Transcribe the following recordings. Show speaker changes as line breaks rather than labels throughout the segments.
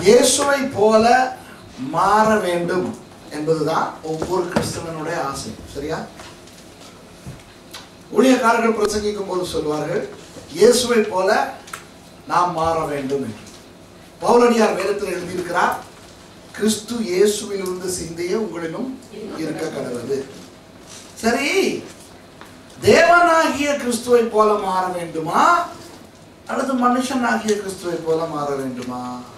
இயேசுவை போல மாற வேண்டும் என்பதுதான் ஒவ்வொரு கிறிஸ்தவனுடைய ஆசை சரியா ஊழியக்காரர்கள் பிரசங்கிக்கும் போது சொல்வார்கள் இயேசுவை போல நாம் மாற வேண்டும் என்று பவுலடியார் வேதத்தில் எழுதியிருக்கிறார் கிறிஸ்து இயேசுவிலிருந்து சிந்தைய உங்களிலும் இருக்க கடவுது சரி தேவனாகிய கிறிஸ்துவை போல மாற வேண்டுமா அல்லது மனுஷனாகிய கிறிஸ்துவை போல மாற வேண்டுமா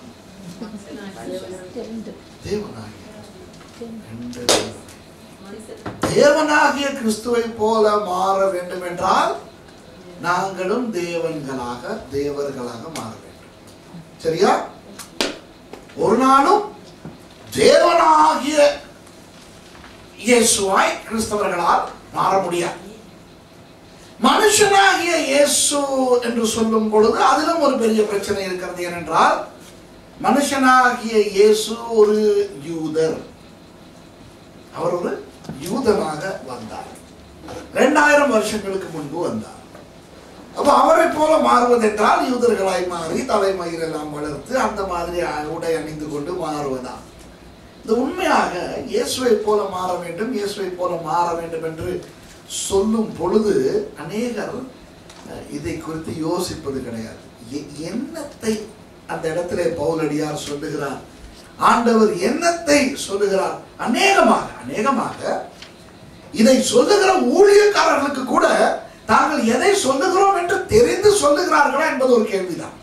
தேவனாகிய ரெண்டு தேவன். தேவனாகிய கிறிஸ்துவை போல மாற வேண்டும் என்றால் நாங்களும் தேவன்களாக தேவர்களாக மாற வேண்டும் சரியா ஒரு நாளும் தேவனாகிய இயேசுவாய் கிறிஸ்தவர்களால் மாற முடியாது மனுஷனாகிய இயேசு என்று சொல்லும் பொழுது அதிலும் ஒரு பெரிய பிரச்சனை இருக்கிறது ஏனென்றால் மனுஷனாகிய இயேசு ஒரு யூதர் அவர் ஒரு யூதனாக வந்தார் ரெண்டாயிரம் வருஷங்களுக்கு முன்பு வந்தார் அப்ப அவரை போல மாறுவதென்றால் யூதர்களாய் மாறி தலைமயிர் எல்லாம் வளர்த்து அந்த மாதிரி உடை அணிந்து கொண்டு மாறுவதா இது உண்மையாக இயேசுவை போல மாற வேண்டும் இயேசுவை போல மாற வேண்டும் என்று சொல்லும் பொழுது அநேகர் அஹ், இதை குறித்து யோசிப்பது கிடையாது எ- என்னத்தை அந்த இடத்திலே பவுலடியார் சொல்லுகிறார் ஆண்டவர் என்னத்தை சொல்லுகிறார் அநேகமாக அநேகமாக இதை சொல்லுகிற ஊழியக்காரர்களுக்கு கூட தாங்கள் எதை சொல்லுகிறோம் என்று தெரிந்து சொல்லுகிறார்களா என்பது ஒரு கேள்விதான்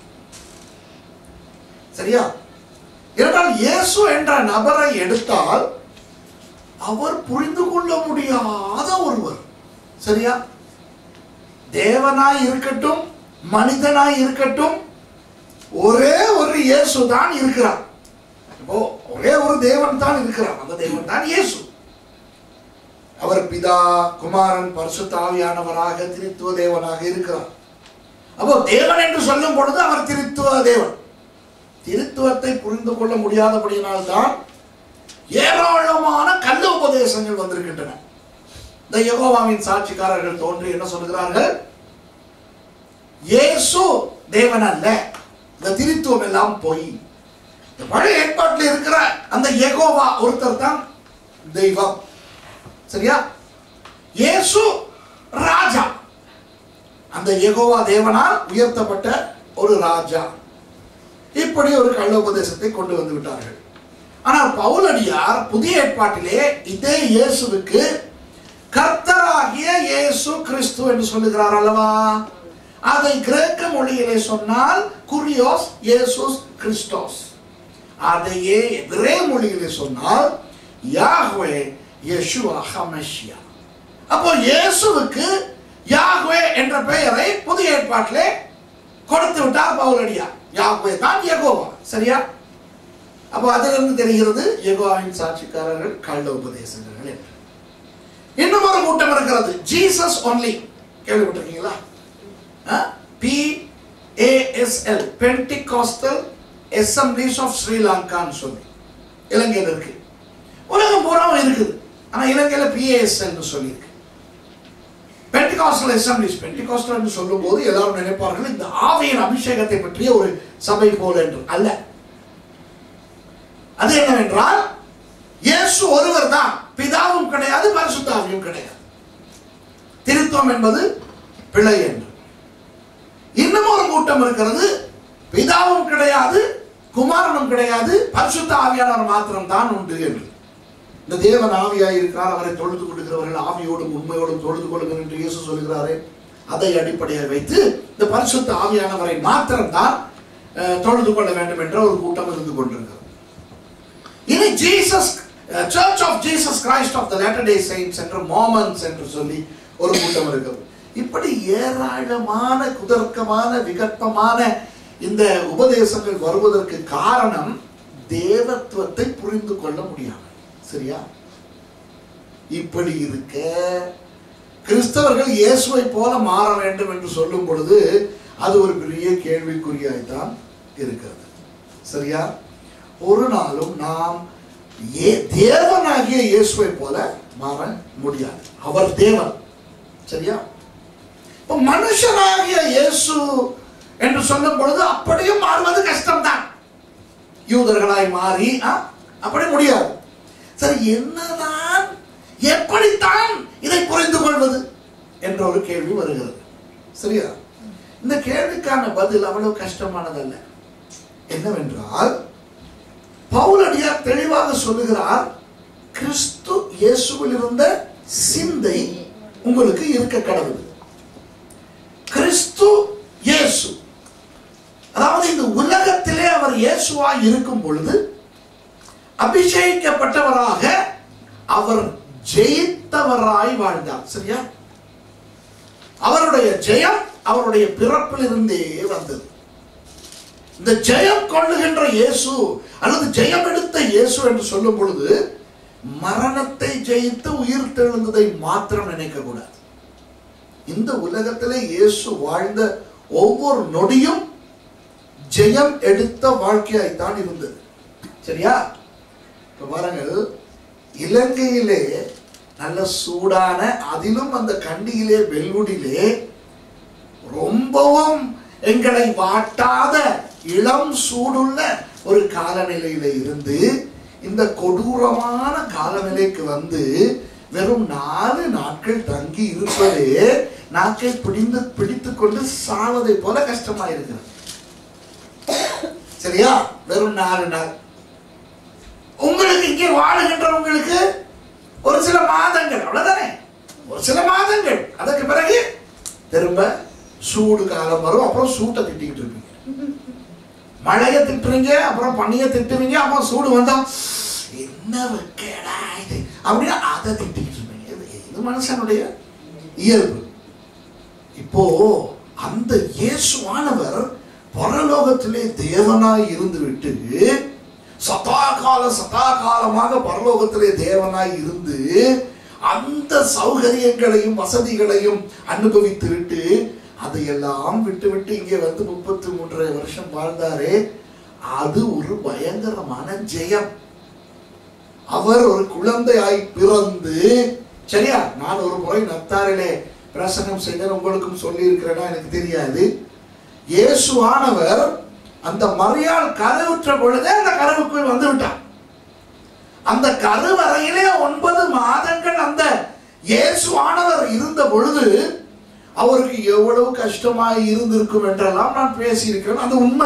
சரியா ஏனென்றால் இயேசு என்ற நபரை எடுத்தால் அவர் புரிந்து கொள்ள முடியாத ஒருவர் சரியா தேவனாய் இருக்கட்டும் மனிதனாய் இருக்கட்டும் ஒரே ஒரு இயேசு தான் இருக்கிறார் இப்போ ஒரே ஒரு தேவன் தான் இருக்கிறார் அந்த தேவன் தான் இயேசு அவர் பிதா குமாரன் பரிசுத்த ஆவியானவராக திரித்துவ தேவனாக இருக்கிறார் அப்போ தேவன் என்று சொல்லும் பொழுது அவர் திரித்துவ தேவன் திருத்துவத்தை புரிந்து கொள்ள முடியாதபடியினால்தான் ஏராளமான கள்ள உபதேசங்கள் வந்திருக்கின்றன இந்த யெகோவாவின் சாட்சிக்காரர்கள் தோன்றி என்ன சொல்லுகிறார்கள் இயேசு தேவன் அல்ல இந்த திருத்துவம் எல்லாம் பொய் இந்த பழைய ஏற்பாட்டில் இருக்கிற அந்த யெகோவா ஒருத்தர் தான் தெய்வம் சரியா இயேசு ராஜா அந்த யெகோவா தேவனால் உயர்த்தப்பட்ட ஒரு ராஜா இப்படி ஒரு கள்ள உபதேசத்தை கொண்டு வந்து விட்டார்கள் ஆனால் பவுலடியார் புதிய ஏற்பாட்டிலே இதே இயேசுவுக்கு கர்த்தராகிய இயேசு கிறிஸ்து என்று சொல்லுகிறார் அல்லவா அதை கிரேக்க மொழியிலே சொன்னால் குரியோஸ் இயேசுஸ் கிறிஸ்டோஸ் அதையே எபிரே மொழியிலே சொன்னால் யாஹ்வே யெஷுவா ஹமெஷியா அப்போ இயேசுவுக்கு யாஹ்வே என்ற பெயரை புதிய ஏற்பாட்டிலே கொடுத்து விட்டார் பவுலடியா யாஹ்வே தான் யெகோவா சரியா அப்போ அதிலிருந்து தெரிகிறது யெகோவாவின் சாட்சிக்காரர்கள் கள்ள உபதேசங்கள் என்று இன்னும் ஒரு கூட்டம் இருக்கிறது ஜீசஸ் ஒன்லி கேள்விப்பட்டிருக்கீங்களா P ASL Pentecostal assemblies of ஸ்ரீலங்கான்னு சொல்லி இலங்கையில் இருக்கு உலகம் பூராவும் இருக்குது ஆனா இலங்கையில பிஏஎஸ்எல் சொல்லியிருக்கு பென்டிகாஸ்டல் அசம்பிளிஸ் பென்டிகாஸ்டல் என்று சொல்லும்போது எல்லாரும் நினைப்பார்கள் இந்த ஆவியின் அபிஷேகத்தை பற்றிய ஒரு சபை போல என்று அல்ல அது என்னவென்றால் இயேசு ஒருவர் தான் பிதாவும் கிடையாது பரிசுத்தாவியும் கிடையாது திருத்துவம் என்பது பிழை என்று இன்னும் ஒரு கூட்டம் இருக்கிறது பிதாவும் கிடையாது குமாரனும் கிடையாது பரிசுத்த ஆவியானவர் மாத்திரம் தான் உண்டு என்று இந்த தேவன் ஆவியாய் இருக்கிறார் அவரை தொழுது கொடுக்கிறவர்கள் ஆவியோடும் உண்மையோடும் தொழுது கொள்ளுங்கள் என்று இயேசு சொல்கிறாரே அதை அடிப்படையாக வைத்து இந்த பரிசுத்த ஆவியானவரை மாத்திரம்தான் அஹ், தொழுது கொள்ள வேண்டும் என்ற ஒரு கூட்டம் இருந்து கொண்டிருக்கிறது இனி Jesus church of Jesus Christ of the latter day saints என்று மோமன்ஸ் என்று சொல்லி ஒரு கூட்டம் இருக்கிறது இப்படி ஏராளமான குதர்க்கமான விகற்பமான இந்த உபதேசங்கள் வருவதற்கு காரணம் தேவத்துவத்தை புரிந்து கொள்ள முடியாமல் சரியா இப்படி இருக்க கிறிஸ்தவர்கள் இயேசுவை போல மாற வேண்டும் என்று சொல்லும் பொழுது அது ஒரு பெரிய கேள்விக்குறியாய்த்தான் இருக்கிறது சரியா ஒரு நாளும் நாம் ஏ தேவனாகிய இயேசுவை போல மாற முடியாது அவர் தேவன் சரியா இப்ப மனுஷனாகிய இயேசு என்று சொல்லும் பொழுது அப்படியும் மாறுவது கஷ்டம்தான் யூதர்களாய் மாறி ஆ, அப்படி முடியாது சரி என்னதான் எப்படித்தான் இதை புரிந்து கொள்வது என்ற ஒரு கேள்வி வருகிறது சரியா இந்த கேள்விக்கான பதில் அவ்வளவு கஷ்டமானதல்ல என்னவென்றால் பவுலடியார் தெளிவாக சொல்லுகிறார் கிறிஸ்து இயேசுவில் இருந்த சிந்தை உங்களுக்கு இருக்க கடவுள் கிறிஸ்து இயேசு அதாவது இந்த உலகத்திலே அவர் இயேசுவாய் இருக்கும் பொழுது அபிஷேகிக்கப்பட்டவராக அவர் ஜெயித்தவராய் வாழ்ந்தார் சரியா அவருடைய ஜெயம் அவருடைய பிறப்பிலிருந்தே வந்தது இந்த ஜெயம் கொள்ளுகின்ற இயேசு அல்லது ஜெயம் எடுத்த இயேசு என்று சொல்லும் பொழுது மரணத்தை ஜெயித்து உயிர் தெழுந்ததை மாத்திரம் நினைக்க கூடாது இந்த உலகத்திலே இயேசு வாழ்ந்த ஒவ்வொரு நொடியும் ஜெயம் எடுத்த வாழ்க்கையாய்த்தான் இருந்தது சரியா இப்ப பாருங்கள் இலங்கையிலே நல்ல சூடான அதிலும் அந்த கண்டியிலே வெல்வுடிலே ரொம்பவும் எங்களை வாட்டாத இளம் சூடுள்ள ஒரு காலநிலையில இருந்து இந்த கொடூரமான காலநிலைக்கு வந்து வெறும் நாலு நாட்கள் தங்கி இருப்பதே நாக்கை பிடிந்து பிடித்துக் கொண்டு சாவதை போல கஷ்டமா இருக்கிறது சரியா வெறும் நாலு நாள் உங்களுக்கு இங்கே வாழுகின்றவங்களுக்கு ஒரு சில மாதங்கள் அவ்வளவுதானே ஒரு சில மாதங்கள் அதற்கு பிறகு திரும்ப சூடு காலம் வரும் அப்புறம் சூட்டை திட்டிக்கிட்டு இருப்பீங்க மழைய திட்டுறீங்க அப்புறம் பனிய திட்டுவீங்க அப்புறம் சூடு வந்தா என்ன வைக்கடா இது அப்படின்னு அதை திட்டிக்கிட்டு இருப்பீங்க இது- இது மனுஷனுடைய இயல்பு இப்போ அந்த இயேசுவானவர் பரலோகத்திலே தேவனாய் இருந்து விட்டு சதா கால சதா காலமாக பரலோகத்திலே தேவனாய் இருந்து அந்த சௌகரியங்களையும் வசதிகளையும் அனுபவித்து விட்டு அதையெல்லாம் விட்டு விட்டு இங்கே வந்து முப்பத்தி மூன்றரை வருஷம் வாழ்ந்தாரே அது ஒரு பயங்கரமான ஜெயம் அவர் ஒரு குழந்தையாய் பிறந்து சரியா நான் ஒரு முறை நத்தாரிலே பிரசங்கம் செய்தேன் உங்களுக்கும் சொல்லி இருக்கிறேன்னா எனக்கு தெரியாது இயேசுவானவர் அந்த மரியாள் கருவுற்ற பொழுதே அந்த கருவுக்குள் வந்து விட்டார் அந்த கருவறையிலே ஒன்பது மாதங்கள் அந்த இயேசுவானவர் இருந்த பொழுது அவருக்கு எவ்வளவு கஷ்டமாய் இருந்திருக்கும் என்றெல்லாம் நான் பேசியிருக்கிறேன் அது உண்மை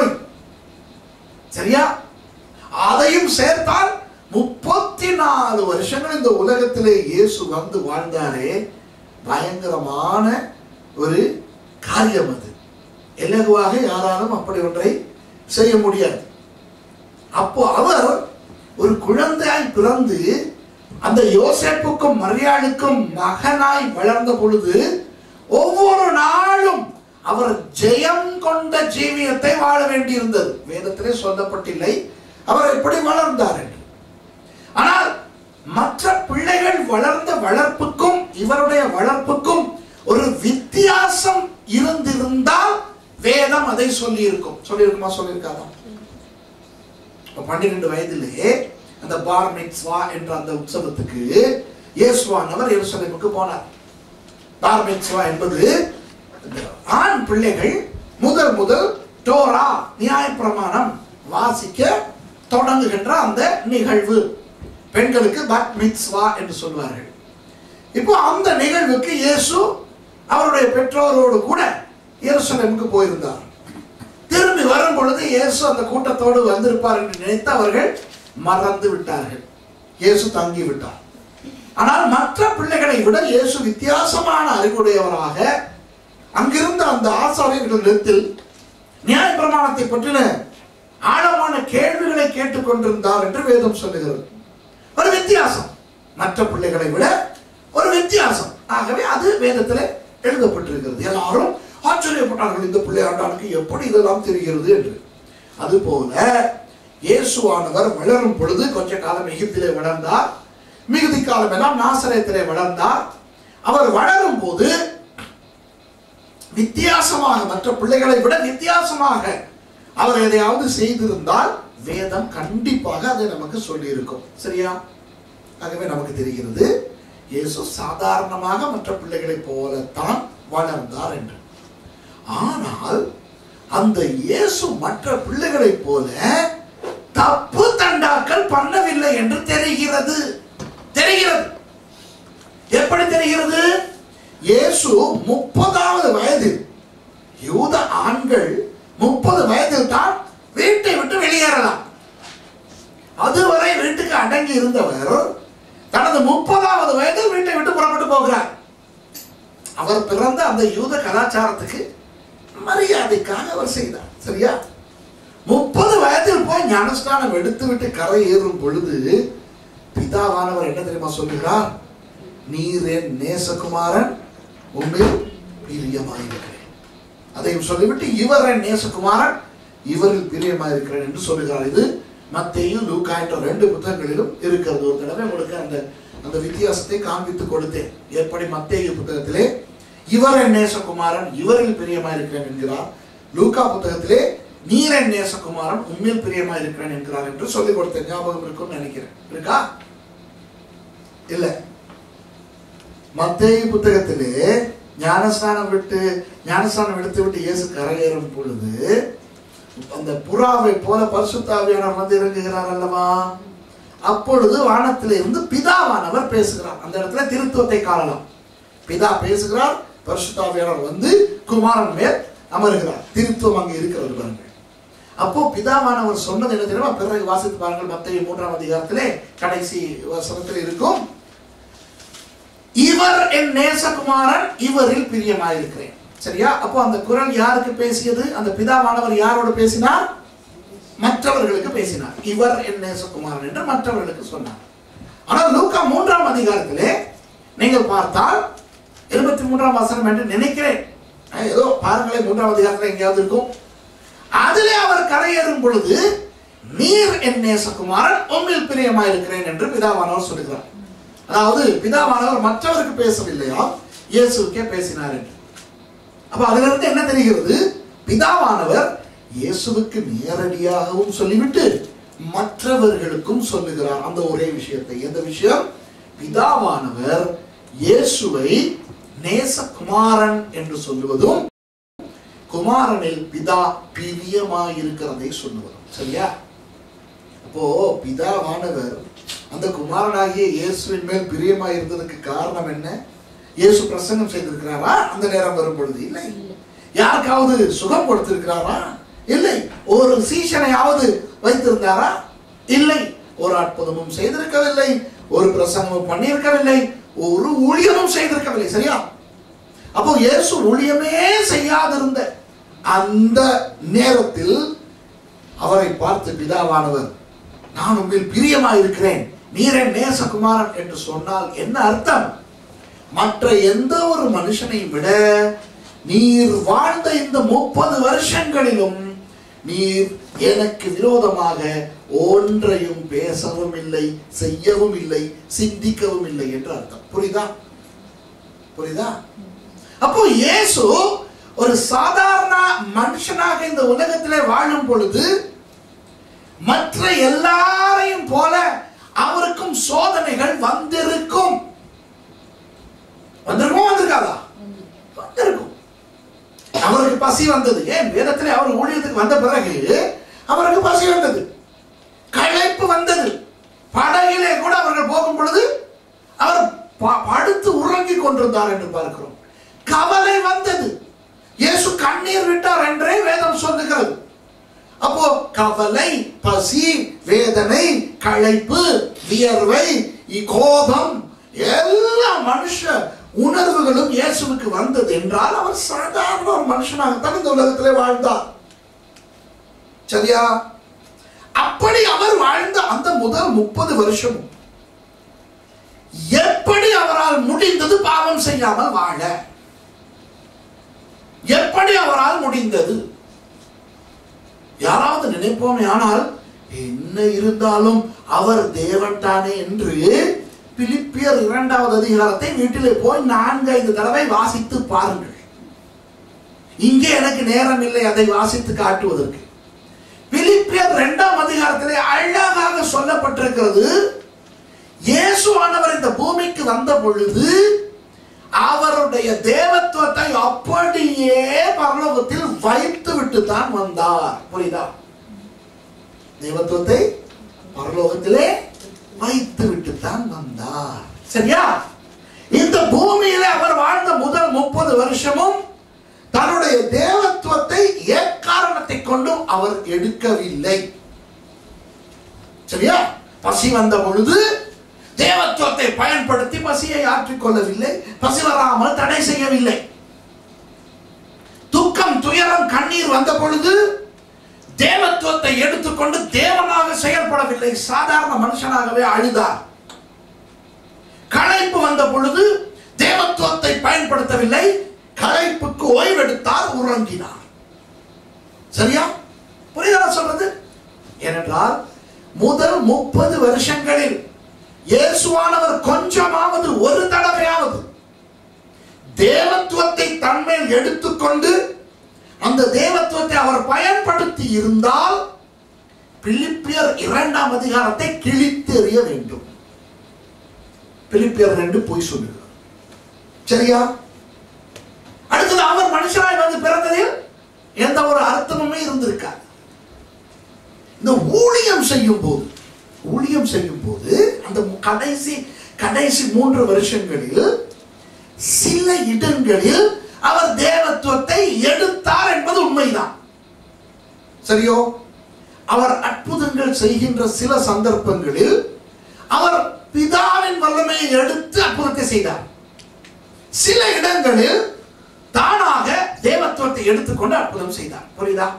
சரியா அதையும் சேர்த்தால் முப்பத்தி நாலு வருஷங்கள் இந்த உலகத்திலே இயேசு வந்து வாழ்ந்தாரே பயங்கரமான ஒரு காரியம் அது இலகுவாக யாராலும் அப்படி ஒன்றை செய்ய முடியாது அப்போ அவர் ஒரு குழந்தையாய் பிறந்து அந்த யோசேப்புக்கும் மரியாளுக்கும் மகனாய் வளர்ந்த பொழுது ஒவ்வொரு நாளும் அவர் ஜெயம் கொண்ட ஜீவியத்தை வாழ வேண்டியிருந்தது வேதத்திலே சொல்லப்பட்டில்லை அவர் எப்படி வளர்ந்தார் என்று ஆனால் மற்ற பிள்ளைகள் வளர்ந்த வளர்ப்புக்கும் இவருடைய வளர்ப்புக்கும் ஒரு வித்தியாசம் இருந்திருந்தால் வேதம் அதை சொல்லி இருக்கும் சொல்லியிருக்குமா சொல்லியிருக்காதா இப்ப பன்னிரண்டு வயதிலே அந்த பார் மிட்ஸ்வா என்ற அந்த உற்சவத்துக்கு இயேசுவானவர் எருசலேமுக்கு போனார் பார் மிட்ஸ்வா என்பது இந்த ஆண் பிள்ளைகள் முதல் முதல் டோரா நியாயப்பிரமாணம் வாசிக்க தொடங்குகின்ற அந்த நிகழ்வு பெண்களுக்கு பட் மிட்ஸ்வா என்று சொல்வார்கள் இப்போ அந்த நிகழ்வுக்கு இயேசு அவருடைய பெற்றோரோடு கூட எருசலேமுக்கு போயிருந்தார் திரும்பி வரும் பொழுது இயேசு அந்த கூட்டத்தோடு வந்திருப்பார் என்று நினைத்து அவர்கள் மறந்து விட்டார்கள் இயேசு தங்கி விட்டார் ஆனால் மற்ற பிள்ளைகளை விட இயேசு வித்தியாசமான அறிவுடையவராக அங்கிருந்த அந்த ஆசாரியர்களிடத்தில் நியாய பிரமாணத்தை பற்றின ஆழமான கேள்விகளை கேட்டுக்கொண்டிருந்தார் என்று வேதம் சொல்லுகிறது ஒரு வித்தியாசம் மற்ற பிள்ளைகளை விட ஒரு வித்தியாசம் ஆகவே அது வேதத்தில் எழுதப்பட்டிருக்கிறது எல்லாரும் ஆச்சரியப்பட்டார்கள் இந்த பிள்ளையாண்டானுக்கு எப்படி இதெல்லாம் தெரிகிறது என்று அதுபோல இயேசுவானவர் வளரும் பொழுது கொஞ்ச காலம் எகிப்திலே வளர்ந்தார் மிகுதி காலம் எல்லாம் நாசரேத்திலே வளர்ந்தார் அவர் வளரும் போது வித்தியாசமாக மற்ற பிள்ளைகளை விட வித்தியாசமாக அவர் எதையாவது செய்திருந்தால் வேதம் கண்டிப்பாக அதை நமக்கு சொல்லி இருக்கும் சரியா ஆகவே நமக்கு தெரிகிறது இயேசு சாதாரணமாக மற்ற பிள்ளைகளைப் போலத்தான் வளர்ந்தார் என்று ஆனால் அந்த இயேசு மற்ற பிள்ளைகளைப் போல முப்பதாவது வயதில் யூத ஆண்கள் முப்பது வயதில் தான் வீட்டை விட்டு வெளியேறலாம் அதுவரை வீட்டுக்கு அடங்கி இருந்தவர் தனது முப்பதாவது வயதில் வீட்டை விட்டு புறப்பட்டு போகிறார் அவர் பிறந்த அந்த யூத கலாச்சாரத்துக்கு மரியாதைக்காக அவர் செய்தார் சரியா முப்பது வயதில் போய் ஞானஸ்தானம் எடுத்து விட்டு கரை ஏறும் பொழுது பிதாவானவர் என்ன தெரியுமா சொல்லுகிறார் நீர் என் நேசகுமாரன் உண்மையில் பிரியமாயிருக்கிறேன் அதையும் சொல்லிவிட்டு இவர் என் நேசகுமாரன் இவரில் பிரியமாயிருக்கிறேன் என்று சொல்லுகிறார் இது மத்தேயும் லூக்கா என்ற ரெண்டு புத்தகங்களிலும் இருக்கிறது ஒரு தடவை உங்களுக்கு அந்த அந்த வித்தியாசத்தை காண்பித்து கொடுத்தேன் எப்படி மத்தேயு புத்தகத்திலே இவர் என் நேசகுமாரன் இவரில் பிரியமாயிருக்கிறேன் என்கிறார் லூக்கா புத்தகத்திலே நீர் என் நேசகுமாரன் உண்மையில் பிரியமாயிருக்கிறேன் என்கிறார் என்று சொல்லிக் கொடுத்தேன் ஞாபகம் இருக்கும்னு நினைக்கிறேன் இருக்கா இல்ல மத்தேயு புத்தகத்திலே ஞானஸ்நானம் விட்டு ஞானஸ்நானம் எடுத்து விட்டு இயேசு கரையேறும் பொழுது அந்த புறாவை போல பரிசுத்தாவியானவர் வந்து இறங்குகிறார் அல்லவா அப்பொழுது வானத்திலிருந்து இருந்து பிதாவானவர் பேசுகிறார் அந்த இடத்துல திருத்துவத்தை காணலாம் பிதா பேசுகிறார் பரிசுத்தாவியானவர் வந்து குமாரன் மேல் அமருகிறார் திருத்துவம் அங்கே இருக்கிறது பாருங்கள் அப்போ பிதாவானவர் சொன்னது என்ன தெரியுமா பிறகு வாசித்து பாருங்கள் மத்திய மூன்றாம் அதிகாரத்திலே கடைசி வசனத்தில் இருக்கும் இவர் என் நேசகுமாரன் இவரில் பிரியமாயிருக்கிறேன் சரியா அப்போ அந்த குரல் யாருக்கு பேசியது அந்த பிதாவானவர் யாரோடு பேசினார் மற்றவர்களுக்கு பேசினார் இவர் என் நேசகுமாரன் என்று மற்றவர்களுக்கு சொன்னார் ஆனால் லூக்கா மூன்றாம் அதிகாரத்திலே நீங்கள் பார்த்தால் இருபத்தி மூன்றாம் வசனம் என்று நினைக்கிறேன் அஹ் ஏதோ பாருங்களேன் மூன்றாம் அதிகாரத்தில் எங்கேயாவது இருக்கும் அதிலே அவர் கரையேறும் பொழுது நீர் என் நேசகுமாரன் உண்மையில் பிரியமாயிருக்கிறேன் என்று பிதாவானவர் சொல்லுகிறார் அதாவது பிதாவானவர் மற்றவருக்கு பேசவில்லையா இயேசுக்கே பேசினார் என்று அப்ப அதுல இருந்து என்ன தெரிகிறது பிதாவானவர் இயேசுவுக்கு நேரடியாகவும் சொல்லிவிட்டு மற்றவர்களுக்கும் சொல்லுகிறார் அந்த ஒரே விஷயத்தை எந்த விஷயம் பிதாவானவர் இயேசுவை நேசகுமாரன் என்று சொல்லுவதும் குமாரனில் பிதா பிரியமாயிருக்கிறதை சொல்லுவதும் சரியா அப்போ பிதாவானவர் அந்த குமாரனாகிய இயேசுவின் மேல் பிரியமாய் இருந்ததுக்கு காரணம் என்ன இயேசு பிரசங்கம் செய்திருக்கிறாரா அந்த நேரம் வரும் பொழுது இல்லை யாருக்காவது சுகம் கொடுத்திருக்கிறாரா இல்லை ஒரு சீஷனையாவது வைத்திருந்தாரா இல்லை ஒரு அற்புதமும் செய்திருக்கவில்லை ஒரு பிரசங்கமும் பண்ணியிருக்கவில்லை ஒரு ஊழியமும் செய்திருக்கவில்லை சரியா அப்போ இயேசு ஊழியமே செய்யாதிருந்த அந்த நேரத்தில் அவரை பார்த்து பிதாவானவர் நான் உங்கள் பிரியமாயிருக்கிறேன் நீரே நேசகுமாரன் என்று சொன்னால் என்ன அர்த்தம் மற்ற எந்த ஒரு மனுஷனையும் விட நீர் வாழ்ந்த இந்த முப்பது வருஷங்களிலும் நீர் எனக்கு விரோதமாக ஒன்றையும் பேசவும் இல்லை செய்யவும் இல்லை சிந்திக்கவும் இல்லை என்று அர்த்தம் புரியுதா புரியுதா அப்போ இயேசு ஒரு சாதாரண மனுஷனாக இந்த உலகத்திலே வாழும் பொழுது மற்ற எல்லாரையும் போல அவருக்கும் சோதனைகள் வந்திருக்கும் வந்திருக்கும் வந்திருக்காதா வந்திருக்கும் அவருக்கு பசி வந்தது ஏன் வேதத்திலே அவர் ஊழியத்துக்கு வந்த பிறகு அவருக்கு பசி வந்தது களைப்பு வந்தது படகிலே கூட அவர்கள் போகும் பொழுது அவர் ப- படுத்து உறங்கிக் கொண்டிருந்தார் என்று பார்க்கிறோம் கவலை வந்தது இயேசு கண்ணீர் விட்டார் என்றே வேதம் சொல்லுகிறது அப்போ கவலை பசி வேதனை களைப்பு வியர்வை இ- கோபம் எல்லா மனுஷ உணர்வுகளும் இயேசுவுக்கு வந்தது என்றால் அவர் சாதாரண ஒரு மனுஷனாகத்தான் இந்த உலகத்திலே வாழ்ந்தார் சரியா அப்படி அவர் வாழ்ந்த அந்த முதல் முப்பது வருஷமும் எப்படி அவரால் முடிந்தது பாவம் செய்யாமல் வாழ எப்படி அவரால் முடிந்தது யாராவது நினைப்போமே ஆனால் என்ன இருந்தாலும் அவர் தேவன் தானே என்று பிலிப்பியர் இரண்டாவது அதிகாரத்தை வீட்டிலே போய் நான்கு ஐந்து தடவை வாசித்து பாருங்கள் இங்கே எனக்கு நேரம் இல்லை அதை வாசித்து காட்டுவதற்கு பிலிப்பியர் இரண்டாம் அதிகாரத்திலே அழகாக சொல்லப்பட்டிருக்கிறது இயேசுவானவர் இந்த பூமிக்கு வந்த பொழுது அவருடைய தேவத்துவத்தை அப்படியே பரலோகத்தில் வைத்து விட்டு தான் வந்தார் புரியுதா தேவத்துவத்தை பரலோகத்திலே வைத்து விட்டு தான் வந்தார் சரியா இந்த பூமியில அவர் வாழ்ந்த முதல் முப்பது வருஷம் அவர் எடுக்கவில்லை சரியா பசி வந்த பொழுது தேவத்துவத்தை பயன்படுத்தி பசியை ஆற்றிக் கொள்ளவில்லை பசி வராமல் தடை செய்யவில்லை துக்கம் துயரம் கண்ணீர் வந்த பொழுது தேவத்துவத்தை எடுத்துக்கொண்டு தேவனாக செயல்படவில்லை சாதாரண மனுஷனாகவே அழுதார் களைப்பு வந்த பொழுது தேவத்துவத்தை பயன்படுத்தவில்லை களைப்புக்கு ஓய்வெடுத்தார் உறங்கினார் சரியா புரியுதா நான் சொல்றது ஏனென்றால் முதல் முப்பது வருஷங்களில் இயேசுவானவர் கொஞ்சமாவது ஒரு தடவையாவது தேவத்துவத்தை தன்மேல் எடுத்துக்கொண்டு அந்த தேவத்துவத்தை அவர் பயன்படுத்தி இருந்தால் பிலிப்பியர் இரண்டாம் அதிகாரத்தை கிழித்தெறிய வேண்டும் பிலிப்பியர் ரெண்டு பொய் சொல்லுகிறார் சரியா அடுத்தது அவர் மனுஷனாய் வந்து பிறந்ததில் எந்த ஒரு அர்த்தமுமே இருந்திருக்காது இந்த ஊழியம் செய்யும் போது ஊழியம் செய்யும் போது அந்த கடைசி கடைசி மூன்று வருஷங்களில் சில இடங்களில் அவர் தேவத்துவத்தை எடுத்தார் என்பது உண்மைதான் சரியோ அவர் அற்புதங்கள் செய்கின்ற சில சந்தர்ப்பங்களில் அவர் பிதாவின் வல்லமையை எடுத்து அற்புதத்தை செய்தார் சில இடங்களில் தானாக தேவத்துவத்தை எடுத்துக்கொண்டு அற்புதம் செய்தார் புரியுதா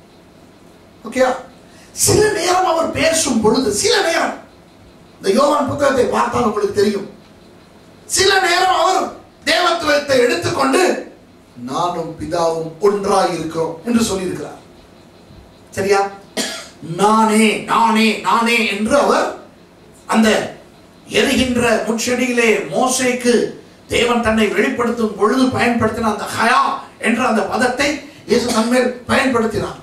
ஓகே சில நேரம் அவர் பேசும் பொழுது சில நேரம் இந்த யோவான் புத்தகத்தை பார்த்தால் உங்களுக்கு தெரியும் சில நேரம் அவர் தேவத்துவத்தை எடுத்துக்கொண்டு நானும் பிதாவும் ஒன்றாய் இருக்கிறோம் என்று சொல்லியிருக்கிறார் சரியா நானே நானே நானே என்று அவர் அந்த எரிகின்ற முச்செடியிலே மோசேக்கு தேவன் தன்னை வெளிப்படுத்தும் பொழுது பயன்படுத்தின அந்த ஹயா என்ற அந்த பதத்தை இயேசு தன்மேல் பயன்படுத்தினார்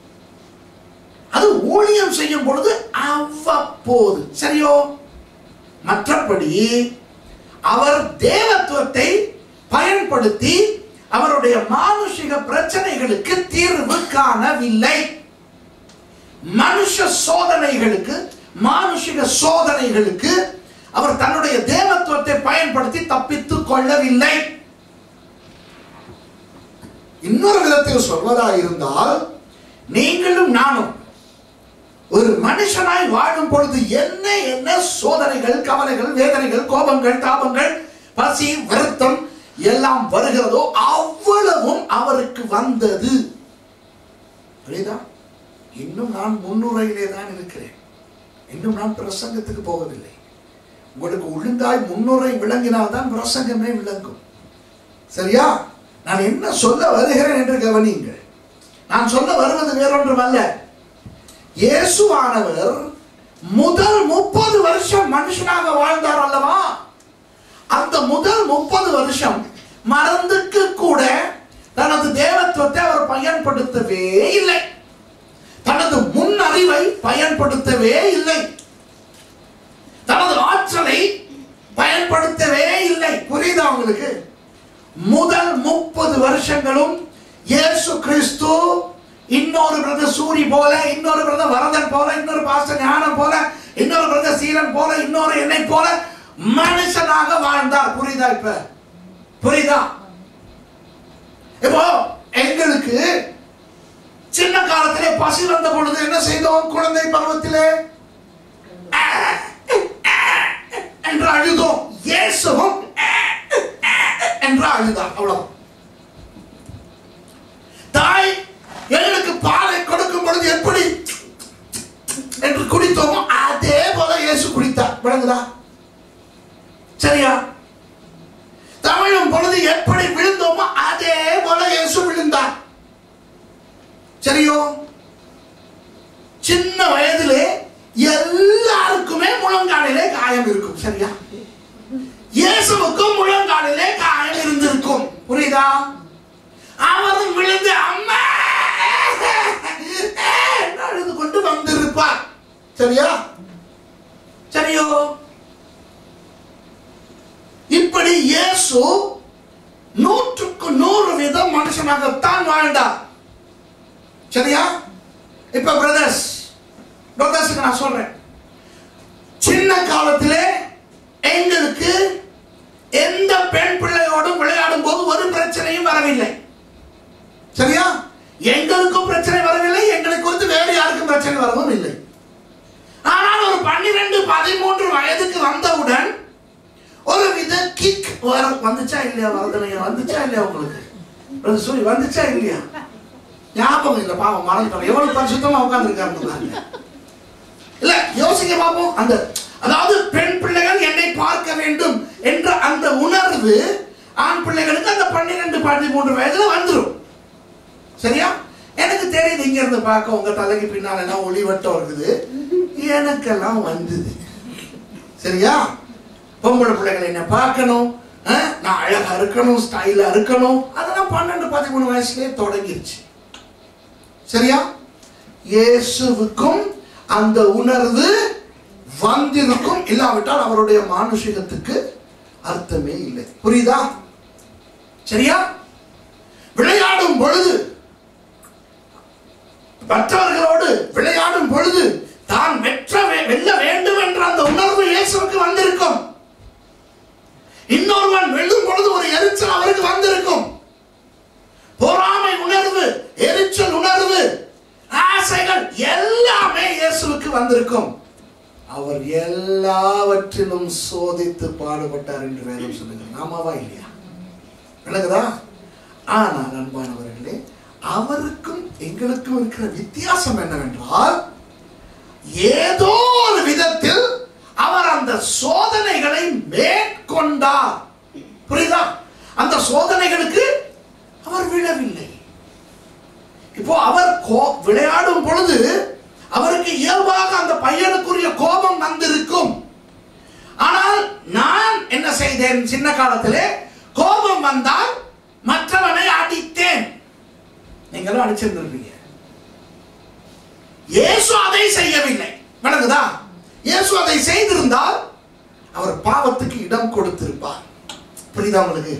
அது ஊழியம் செய்யும் பொழுது அவ்வப்போது சரியோ மற்றபடி அவர் தேவத்துவத்தை பயன்படுத்தி அவருடைய மானுஷிக பிரச்சனைகளுக்கு தீர்வு காணவில்லை மனுஷ சோதனைகளுக்கு மானுஷிக சோதனைகளுக்கு அவர் தன்னுடைய தேவத்துவத்தை பயன்படுத்தி தப்பித்துக் கொள்ளவில்லை இன்னொரு விதத்தில் சொல்வதா இருந்தால் நீங்களும் நானும் ஒரு மனுஷனாய் வாழும் பொழுது என்ன என்ன சோதனைகள் கவலைகள் வேதனைகள் கோபங்கள் தாபங்கள் பசி வருத்தம் எல்லாம் வருகிறதோ அவ்வளவும் அவருக்கு வந்தது புரியுதா இன்னும் நான் முன்னுரையிலே தான் இருக்கிறேன் இன்னும் நான் பிரசங்கத்துக்கு போவதில்லை உங்களுக்கு ஒழுங்காய் முன்னுரை விளங்கினால் தான் பிரசங்கமே விளங்கும் சரியா நான் என்ன சொல்ல வருகிறேன் என்று கவனியுங்கள் நான் சொல்ல வருவது வேறொன்றும் அல்ல இயேசுவானவர் முதல் முப்பது வருஷம் மனுஷனாக வாழ்ந்தார் அல்லவா அந்த முதல் முப்பது வருஷம் மருந்துக்கு கூட தனது தேவத்துவத்தை அவர் பயன்படுத்தவே இல்லை தனது முன் அறிவை பயன்படுத்தவே இல்லை தனது ஆற்றலை பயன்படுத்தவே இல்லை புரியுதா உங்களுக்கு முதல் முப்பது வருஷங்களும் இயேசு கிறிஸ்து இன்னொரு பிரதர் சூரி போல இன்னொரு பிரதர் வரதன் போல இன்னொரு பாஸ்டர் ஞானம் போல இன்னொரு பிரதர் சீலன் போல இன்னொரு என்னை போல மனுஷனாக வாழ்ந்தார் புரியுதா இப்ப புரியுதா இப்போ எங்களுக்கு சின்ன காலத்திலே பசி வந்த பொழுது என்ன செய்தோம் குழந்தை பருவத்திலே என்று அழுதோம் இயேசுவும் என்று அழுதார் அவ்வளவு தாய் எங்களுக்கு பாலை கொடுக்கும் பொழுது எப்படி என்று குடித்தோமோ அதே போல இயேசு குடித்தார் விளங்குதா சரியா தமிழும் பொழுது எப்படி விழுந்தோமோ அதே போல இயேசு விழுந்தார் சரியோ சின்ன வயதிலே எல்லாருக்குமே முழங்காலிலே காயம் இருக்கும் சரியா இயேசுவுக்கும் முழங்காலிலே காயம் இருந்திருக்கும் புரியுதா அவரும் விழுந்து அம்மா என்று அழுது கொண்டு வந்திருப்பார் சரியா சரியோ இப்படி இயேசு நூற்றுக்கு நூறு வீதம் மனுஷனாகத்தான் வாழ்ந்தார் சரியா இப்ப பிரதர்ஸ் பிரதர்ஸுக்கு நான் சொல்றேன் சின்ன காலத்திலே எங்களுக்கு எந்த பெண் பிள்ளையோடும் விளையாடும் போது ஒரு பிரச்சனையும் வரவில்லை சரியா எங்களுக்கும் பிரச்சனை வரவில்லை எங்களுக்கு ஒரு யாருக்கும் பிரச்சனை வரவும் இல்லை ஆனால் ஒரு பன்னிரெண்டு பதிமூன்று வயதுக்கு வந்தவுடன் ஒரு வித கிக் வர வந்துச்சா இல்லையா வரதனையா வந்துச்சா இல்லையா உங்களுக்கு பிரதர் சொல்லி வந்துச்சா இல்லையா ஞாபகம் இல்லை பாவம் மறந்துட்டோம் எவ்வளவு பரிசுத்தமா உட்கார்ந்துருக்காருன்னு பாருங்க இல்ல யோசிக்க பார்ப்போம் அந்த அதாவது பெண் பிள்ளைகள் என்னை பார்க்க வேண்டும் என்ற அந்த உணர்வு ஆண் பிள்ளைகளுக்கு அந்த பன்னிரெண்டு பதிமூன்று வயதுல வந்துடும் சரியா எனக்கு தெரியுது இங்க இருந்து பார்க்க உங்க தலைக்கு பின்னால் எல்லாம் ஒளிவட்டம் இருக்குது எனக்கெல்லாம் வந்தது சரியா பொம்பளை பிள்ளைகள் என்ன பார்க்கணும் அஹ், நான் அழகா இருக்கணும் ஸ்டைலா இருக்கணும் அதெல்லாம் பன்னெண்டு பதிமூணு வயசுலயே தொடங்கிருச்சு சரியா இயேசுவுக்கும் அந்த உணர்வு வந்திருக்கும் இல்லாவிட்டால் அவருடைய மானுஷிகத்துக்கு அர்த்தமே இல்லை புரியுதா சரியா விளையாடும் பொழுது மற்றவர்களோடு விளையாடும் பொழுது தான் வெற்ற வே- வெல்ல வேண்டும் என்ற அந்த உணர்வு இயேசுவுக்கு வந்திருக்கும் இன்னொருவன் வெல்லும் பொழுது ஒரு எரிச்சல் அவருக்கு வந்திருக்கும் பொறாமை உணர்வு எரிச்சல் உணர்வு ஆசைகள் எல்லாமே இயேசுவுக்கு வந்திருக்கும் அவர் எல்லாவற்றிலும் சோதித்து பாடுபட்டார் என்று வேதம் சொல்லுங்க ஆமாவா இல்லையா விளங்குதா ஆனால் அன்பானவர்களே அவருக்கும் எங்களுக்கும் இருக்கிற வித்தியாசம் என்னவென்றால் ஏதோ ஒரு விதத்தில் அவர் அந்த சோதனைகளை மேற்கொண்டார் புரியுதா அந்த சோதனைகளுக்கு அவர் விழவில்லை இப்போ அவர் கோ- விளையாடும் பொழுது அவருக்கு இயல்பாக அந்த பையனுக்குரிய கோபம் வந்திருக்கும் ஆனால் நான் என்ன செய்தேன் சின்ன காலத்திலே கோபம் வந்தால் மற்றவனை அடித்தேன் நீங்களும் அடிச்சிருந்திருப்பீங்க இயேசு அதை செய்யவில்லை விளங்குதா இயேசு அதை செய்திருந்தால் அவர் பாவத்துக்கு இடம் கொடுத்திருப்பார் புரியுதா உங்களுக்கு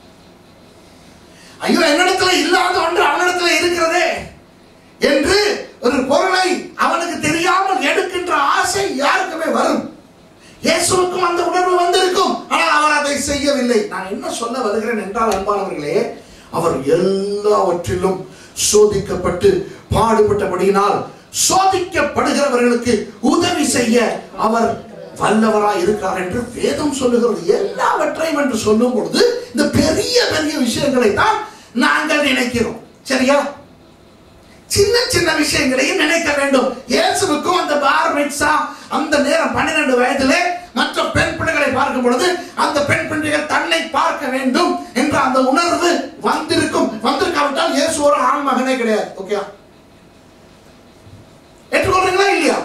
ஐயோ என்னிடத்துல இல்லாத ஒன்று அவனிடத்துல இருக்கிறதே என்று ஒரு பொருளை அவனுக்கு தெரியாமல் எடுக்கின்ற ஆசை யாருக்குமே வரும் இயேசுவுக்கும் அந்த உணர்வு வந்திருக்கும் ஆனால் அவர் அதை செய்யவில்லை நான் என்ன சொல்ல வருகிறேன் என்றால் அன்பானவர்களே அவர் எல்லாவற்றிலும் சோதிக்கப்பட்டு பாடுபட்டபடியினால் சோதிக்கப்படுகிறவர்களுக்கு உதவி செய்ய அவர் வல்லவராய் இருக்கிறார் என்று வேதம் சொல்லுகிறது எல்லாவற்றையும் என்று சொல்லும் பொழுது இந்த பெரிய பெரிய விஷயங்களை தான் நாங்கள் நினைக்கிறோம் சரியா சின்ன சின்ன விஷயங்களையும் நினைக்க வேண்டும் இயேசுவுக்கும் அந்த பார் மிட்சா அந்த நேரம் பன்னிரண்டு வயதிலே மற்ற பெண் பிள்ளைகளை பார்க்கும் பொழுது அந்த பெண் பிள்ளைகள் தன்னை பார்க்க வேண்டும் என்ற அந்த உணர்வு வந்திருக்கும் வந்திருக்காவிட்டால் இயேசு ஒரு ஆண் மகனே கிடையாது ஓகே ஏற்றுக்கொள்றீங்களா இல்லையா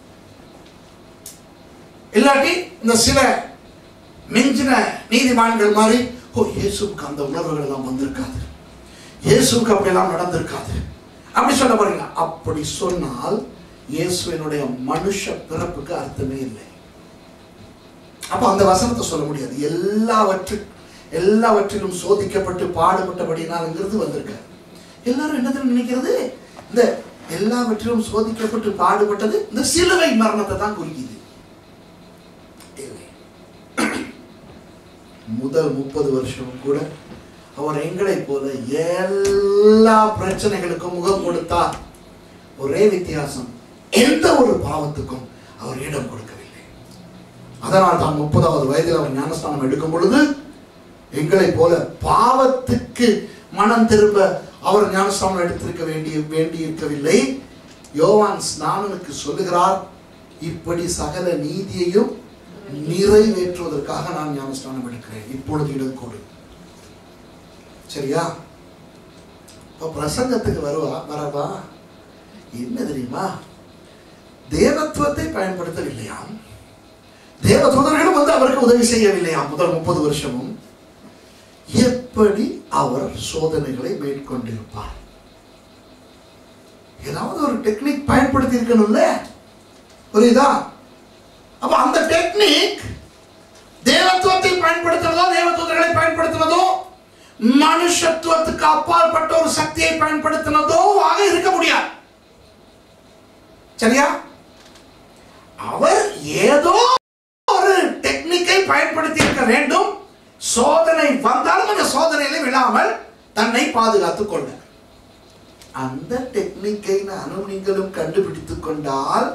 இல்லாட்டி இந்த சில மிஞ்சின நீதிமான்கள் மாதிரி ஓ இயேசுவுக்கு அந்த உணர்வுகள் எல்லாம் வந்திருக்காது இயேசுவுக்கு அப்படியெல்லாம் நடந்திருக்காது அப்படி சொல்ல போறீங்க அப்படி சொன்னால் இயேசுவினுடைய மனுஷ பிறப்புக்கு அர்த்தமே இல்லை அப்ப அந்த வசனத்தை சொல்ல முடியாது எல்லாவற்று எல்லாவற்றிலும் சோதிக்கப்பட்டு பாடுபட்டபடினாலுங்கிறது வந்திருக்க எல்லாரும் என்னது நினைக்கிறது இந்த எல்லாவற்றிலும் சோதிக்கப்பட்டு பாடுபட்டது இந்த சிலுவை மரணத்தை தான் குறிக்குது இல்லை. முதல் முப்பது வருஷம் கூட அவர் எங்களை போல எல்லா பிரச்சனைகளுக்கும் முகம் கொடுத்தார் ஒரே வித்தியாசம் எந்த ஒரு பாவத்துக்கும் அவர் இடம் கொடுக்கவில்லை அதனால் தான் முப்பதாவது வயதில் அவர் ஞானஸ்தானம் எடுக்கும் பொழுது எங்களை போல பாவத்துக்கு மனம் திரும்ப அவர் ஞானஸ்தானம் எடுத்திருக்க வேண்டிய வேண்டி இருக்கவில்லை யோவான் ஸ்நானனுக்கு சொல்லுகிறார் இப்படி சகல நீதியையும் நிறைவேற்றுவதற்காக நான் ஞானஸ்தானம் எடுக்கிறேன் இப்பொழுது இடம் கொடு சரியா இப்ப பிரசங்கத்துக்கு வருவா வரவா என்ன தெரியுமா தேவத்துவத்தை பயன்படுத்தவில்லையாம் தேவதூதர்களும் வந்து அவருக்கு உதவி செய்யவில்லையாம் முதல் முப்பது வருஷமும் எப்படி அவர் சோதனைகளை மேற்கொண்டிருப்பார் ஏதாவது ஒரு டெக்னிக் பயன்படுத்தி இருக்கணும்ல புரியுதா அப்ப அந்த டெக்னிக் தேவத்துவத்தை பயன்படுத்துறதோ தேவதூதர்களை பயன்படுத்துவதோ மனுஷத்துவத்துக்கு அப்பாற்பட்ட ஒரு சக்தியை பயன்படுத்தினதோ ஆக இருக்க முடியாது சரியா அவர் ஏதோ ஒரு டெக்னிக்கை பயன்படுத்தி இருக்க வேண்டும் சோதனை வந்தாலும் அந்த சோதனையில விழாமல் தன்னை பாதுகாத்துக் கொள்ள அந்த டெக்னிக்கை நானும் நீங்களும் கண்டுபிடித்துக் கொண்டால்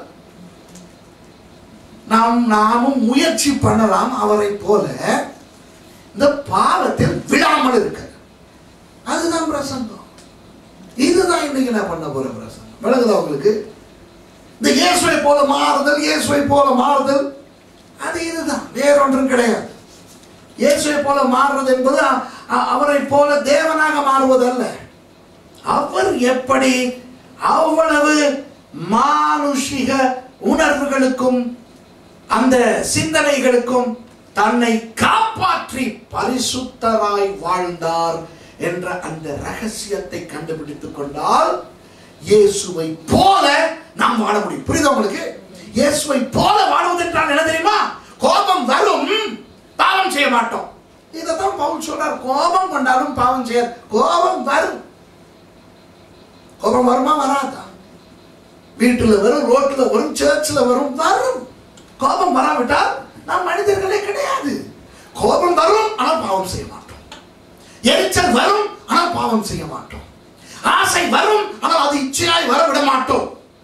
நாம் நாமும் முயற்சி பண்ணலாம் அவரை போல இந்த பாவத்தில் விடாமல் இருக்க அதுதான் பிரசங்கம் இதுதான் இன்னைக்கு நான் பண்ண போற பிரசங்கம் விளங்குதா உங்களுக்கு இந்த இயேசுவை போல மாறுதல் இயேசுவை போல மாறுதல் அது இதுதான் வேறொன்றும் கிடையாது இயேசுவை போல மாறுறது என்பது அ- அ- அவரை போல தேவனாக மாறுவதல்ல அவர் எப்படி அவ்வளவு மானுஷிக உணர்வுகளுக்கும் அந்த சிந்தனைகளுக்கும் தன்னை காப்பாற்றி பரிசுத்தராய் வாழ்ந்தார் என்ற அந்த ரகசியத்தை கண்டுபிடித்துக் கொண்டால் இயேசுவை போல நாம் வாழ முடியும் புரியுதா உங்களுக்கு இயேசுவை போல வாழ்வது என்றால் என்ன தெரியுமா கோபம் வரும் பாவம் செய்ய மாட்டோம் இதைத்தான் பவுல் சொல்றார் கோபம் கொண்டாலும் பாவம் செய்ய கோபம் வரும் கோபம் வருமா வராதா வீட்டுல வரும் ரோட்ல வரும் சர்ச்சில் வரும் வரும் கோபம் வராவிட்டால் நாம் மனிதர்களே கிடையாது கோபம் வரும் ஆனால் பாவம் செய்ய மாட்டோம் எரிச்சல் வரும் ஆனால் பாவம் செய்ய மாட்டோம் ஆசை வரும் ஆனால் அது இச்சையாய் வர விட மாட்டோம்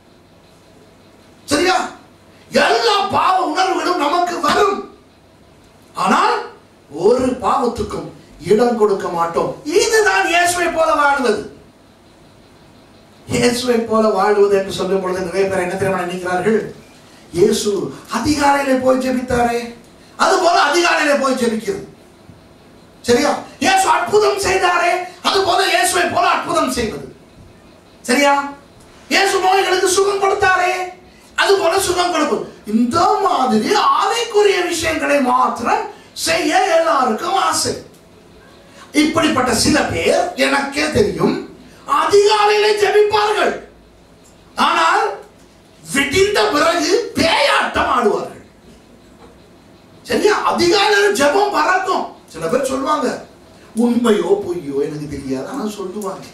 சரியா எல்லா பாவ உணர்வுகளும் நமக்கு வரும் ஆனால் ஒரு பாவத்துக்கும் இடம் கொடுக்க மாட்டோம் இதுதான் இயேசுவை போல வாழ்வது இயேசுவை போல வாழ்வது என்று சொல்லும் பொழுது நிறைய பேர் என்ன தெரியுமா நினைக்கிறார்கள் இயேசு அதிகாலையிலே போய் ஜெபித்தாரே அது போல அதிகாலையிலே போய் ஜெபிக்கிறது சரியா இயேசு அற்புதம் செய்தாரே அது போல இயேசுவை போல அற்புதம் செய்வது சரியா இயேசு நோய்களுக்கு சுகம் கொடுத்தாரே அது போல சுகம் கொடுக்கும் இந்த மாதிரி ஆவிக்குரிய விஷயங்களை மாத்திரம் செய்ய எல்லாருக்கும் ஆசை இப்படிப்பட்ட சில பேர் எனக்கே தெரியும் அதிகாலையிலே ஜெபிப்பார்கள் ஆனால் விடிந்த பிறகு பேயாட்டம் ஆடுவார்கள் சரியா அதிகாலையில் ஜெபம் பறக்கும் சில பேர் சொல்லுவாங்க உண்மையோ பொய்யோ எனக்கு தெரியாது ஆனா சொல்லுவாங்க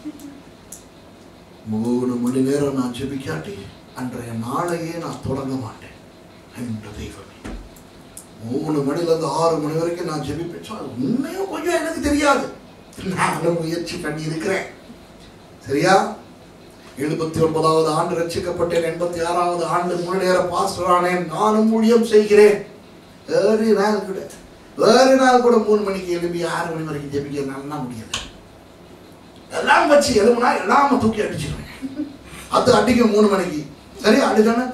மூணு மணி நேரம் நான் ஜெபிக்காட்டி அன்றைய நாளையே நான் தொடங்க மாட்டேன் என்ற தெய்வமே மூணு மணில இருந்து ஆறு மணி வரைக்கும் நான் ஜெபிப்பேன் சொன்னா, உண்மையோ பொய்யோ எனக்கு தெரியாது நானும் முயற்சி பண்ணி இருக்கிறேன் சரியா எழுபத்தி ஒன்பதாவது ஆண்டு ரட்சிக்கப்பட்டேன் எண்பத்தி ஆறாவது ஆண்டு முழு நேர பாஸ்டர் ஆனேன் நானும் ஊழியம் செய்கிறேன் வேறு நாள் கூட வேறு நாள் கூட மூணு மணிக்கு எழுப்பி ஆறு மணி வரைக்கும் ஜெபிக்க நல்லா முடியாது எல்லாம் வச்சு எழுப்புனா எல்லாம் தூக்கி அடிச்சிருவேன் அது அடிக்கும் மூணு மணிக்கு சரி அடிச்சானே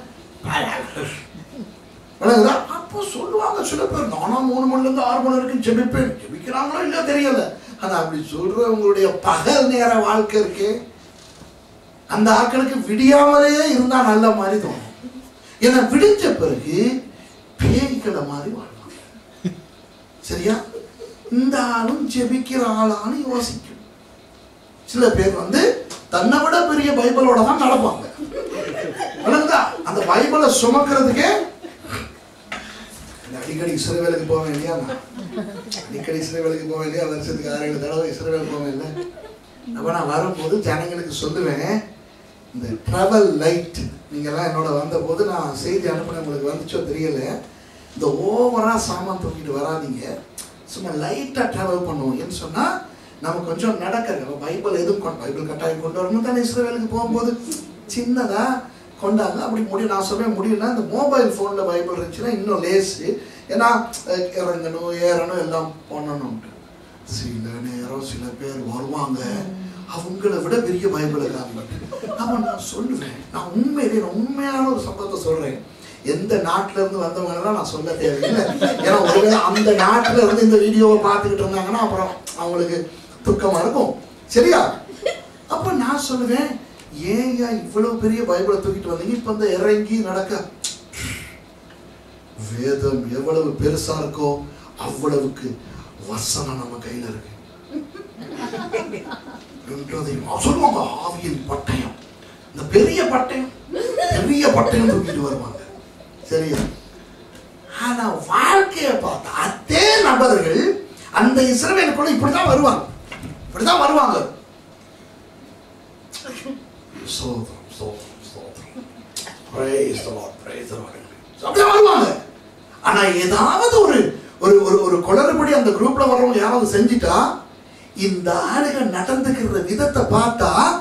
விளங்குதா அப்போ சொல்லுவாங்க சில பேர் நானும் மூணு மணில இருந்து ஆறு மணி வரைக்கும் ஜெபிப்பேன் ஜெபிக்கிறாங்களோ இல்லையோ தெரியல ஆனா அப்படி சொல்றவங்களுடைய பகல் நேர வாழ்க்கை இருக்கே அந்த ஆட்களுக்கு விடியாமலே இருந்தா நல்ல மாதிரி தோணும் ஏன்னா விடிஞ்ச பிறகு பேய்களை மாதிரி வாழ்வாங்க சரியா இந்த ஆளும் ஜெபிக்கிற ஆளான்னு யோசிக்கும் சில பேர் வந்து தன்னை விட பெரிய பைபிளோட தான் நடப்பாங்க விளங்குதா அந்த பைபிளை சுமக்கிறதுக்கே இந்த அடிக்கடி இஸ்ரவேலுக்கு போவேன் இல்லையா நான் அடிக்கடி இஸ்ரவேலுக்கு போவேன் இல்லையா வருஷத்துக்கு ஆறு ஏழு தடவை இஸ்ரவேல் போவேன் இல்லை அப்ப நான் வரும்போது ஜனங்களுக்கு சொல்லுவேன் இந்த ட்ராவல் லைட் நீங்கெல்லாம் என்னோட வந்தபோது நான் செய்தி அனுப்பின உங்களுக்கு வந்துச்சோ தெரியல இந்த ஓவரா சாமான் தூக்கிட்டு வராதீங்க சும்மா லைட்டா ட்ராவல் பண்ணுவோம் ஏன்னு சொன்னா நம்ம கொஞ்சம் நடக்கிறது நம்ம பைபிள் எதுவும் கொண்டு பைபிள் கட்டாயம் கொண்டு வரணும் தானே இஸ்ரவேலுக்கு போகும்போது சின்னதா கொண்டாங்க அப்படி முடியும் நான் சொல்ல முடியல இந்த மொபைல் ஃபோனில் பைபிள் இருந்துச்சுன்னா இன்னும் லேஸு ஏன்னா அஹ், இறங்கணும் ஏறணும் எல்லாம் பண்ணணும்ட்டு சில நேரம் சில பேர் வருவாங்க அவங்கள விட பெரிய பைபிள் இருக்காங்க அப்ப நான் சொல்லுவேன் நான் உண்மையிலே நான் உண்மையான ஒரு சம்பவத்தை சொல்றேன் எந்த நாட்டுல இருந்து வந்தவங்க நான் சொல்ல தேவையில்லை ஏன்னா ஒருவேளை அந்த நாட்டுல இருந்து இந்த வீடியோவை பார்த்துக்கிட்டு இருந்தாங்கன்னா அப்புறம் அவங்களுக்கு துக்கமா இருக்கும் சரியா அப்ப நான் சொல்லுவேன் ஏன்யா இவ்வளவு பெரிய பைபிளை தூக்கிட்டு வந்தீங்க இப்ப இந்த இறங்கி நடக்க வேதம் எவ்வளவு பெருசா இருக்கோ அவ்வளவுக்கு வசனம் நம்ம கையில இருக்கு என்றதையும் சொல்லுவாங்க ஆவியின் பட்டயம் இந்த பெரிய பட்டயம் பெரிய பட்டயம் தூக்கிட்டு வருவாங்க சரியா ஆனா வாழ்க்கையை பார்த்தா அதே நபர்கள் அந்த இஸ்ரவேலுக்குள்ள இப்படிதான் வருவாங்க இப்படிதான் வருவாங்க ஸ்தோத்திரம், ஸ்தோத்திரம், ஸ்தோத்திரம். Praise the Lord, praise the Lord. அப்படிதான் வருவாங்க ஆனா ஏதாவது ஒரு ஒரு ஒரு ஒரு குளறுபடி அந்த குரூப்ல வர்றவங்க யாராவது செஞ்சிட்டா இந்த ஆளுங்க நடந்துக்கிற விதத்தை பார்த்தா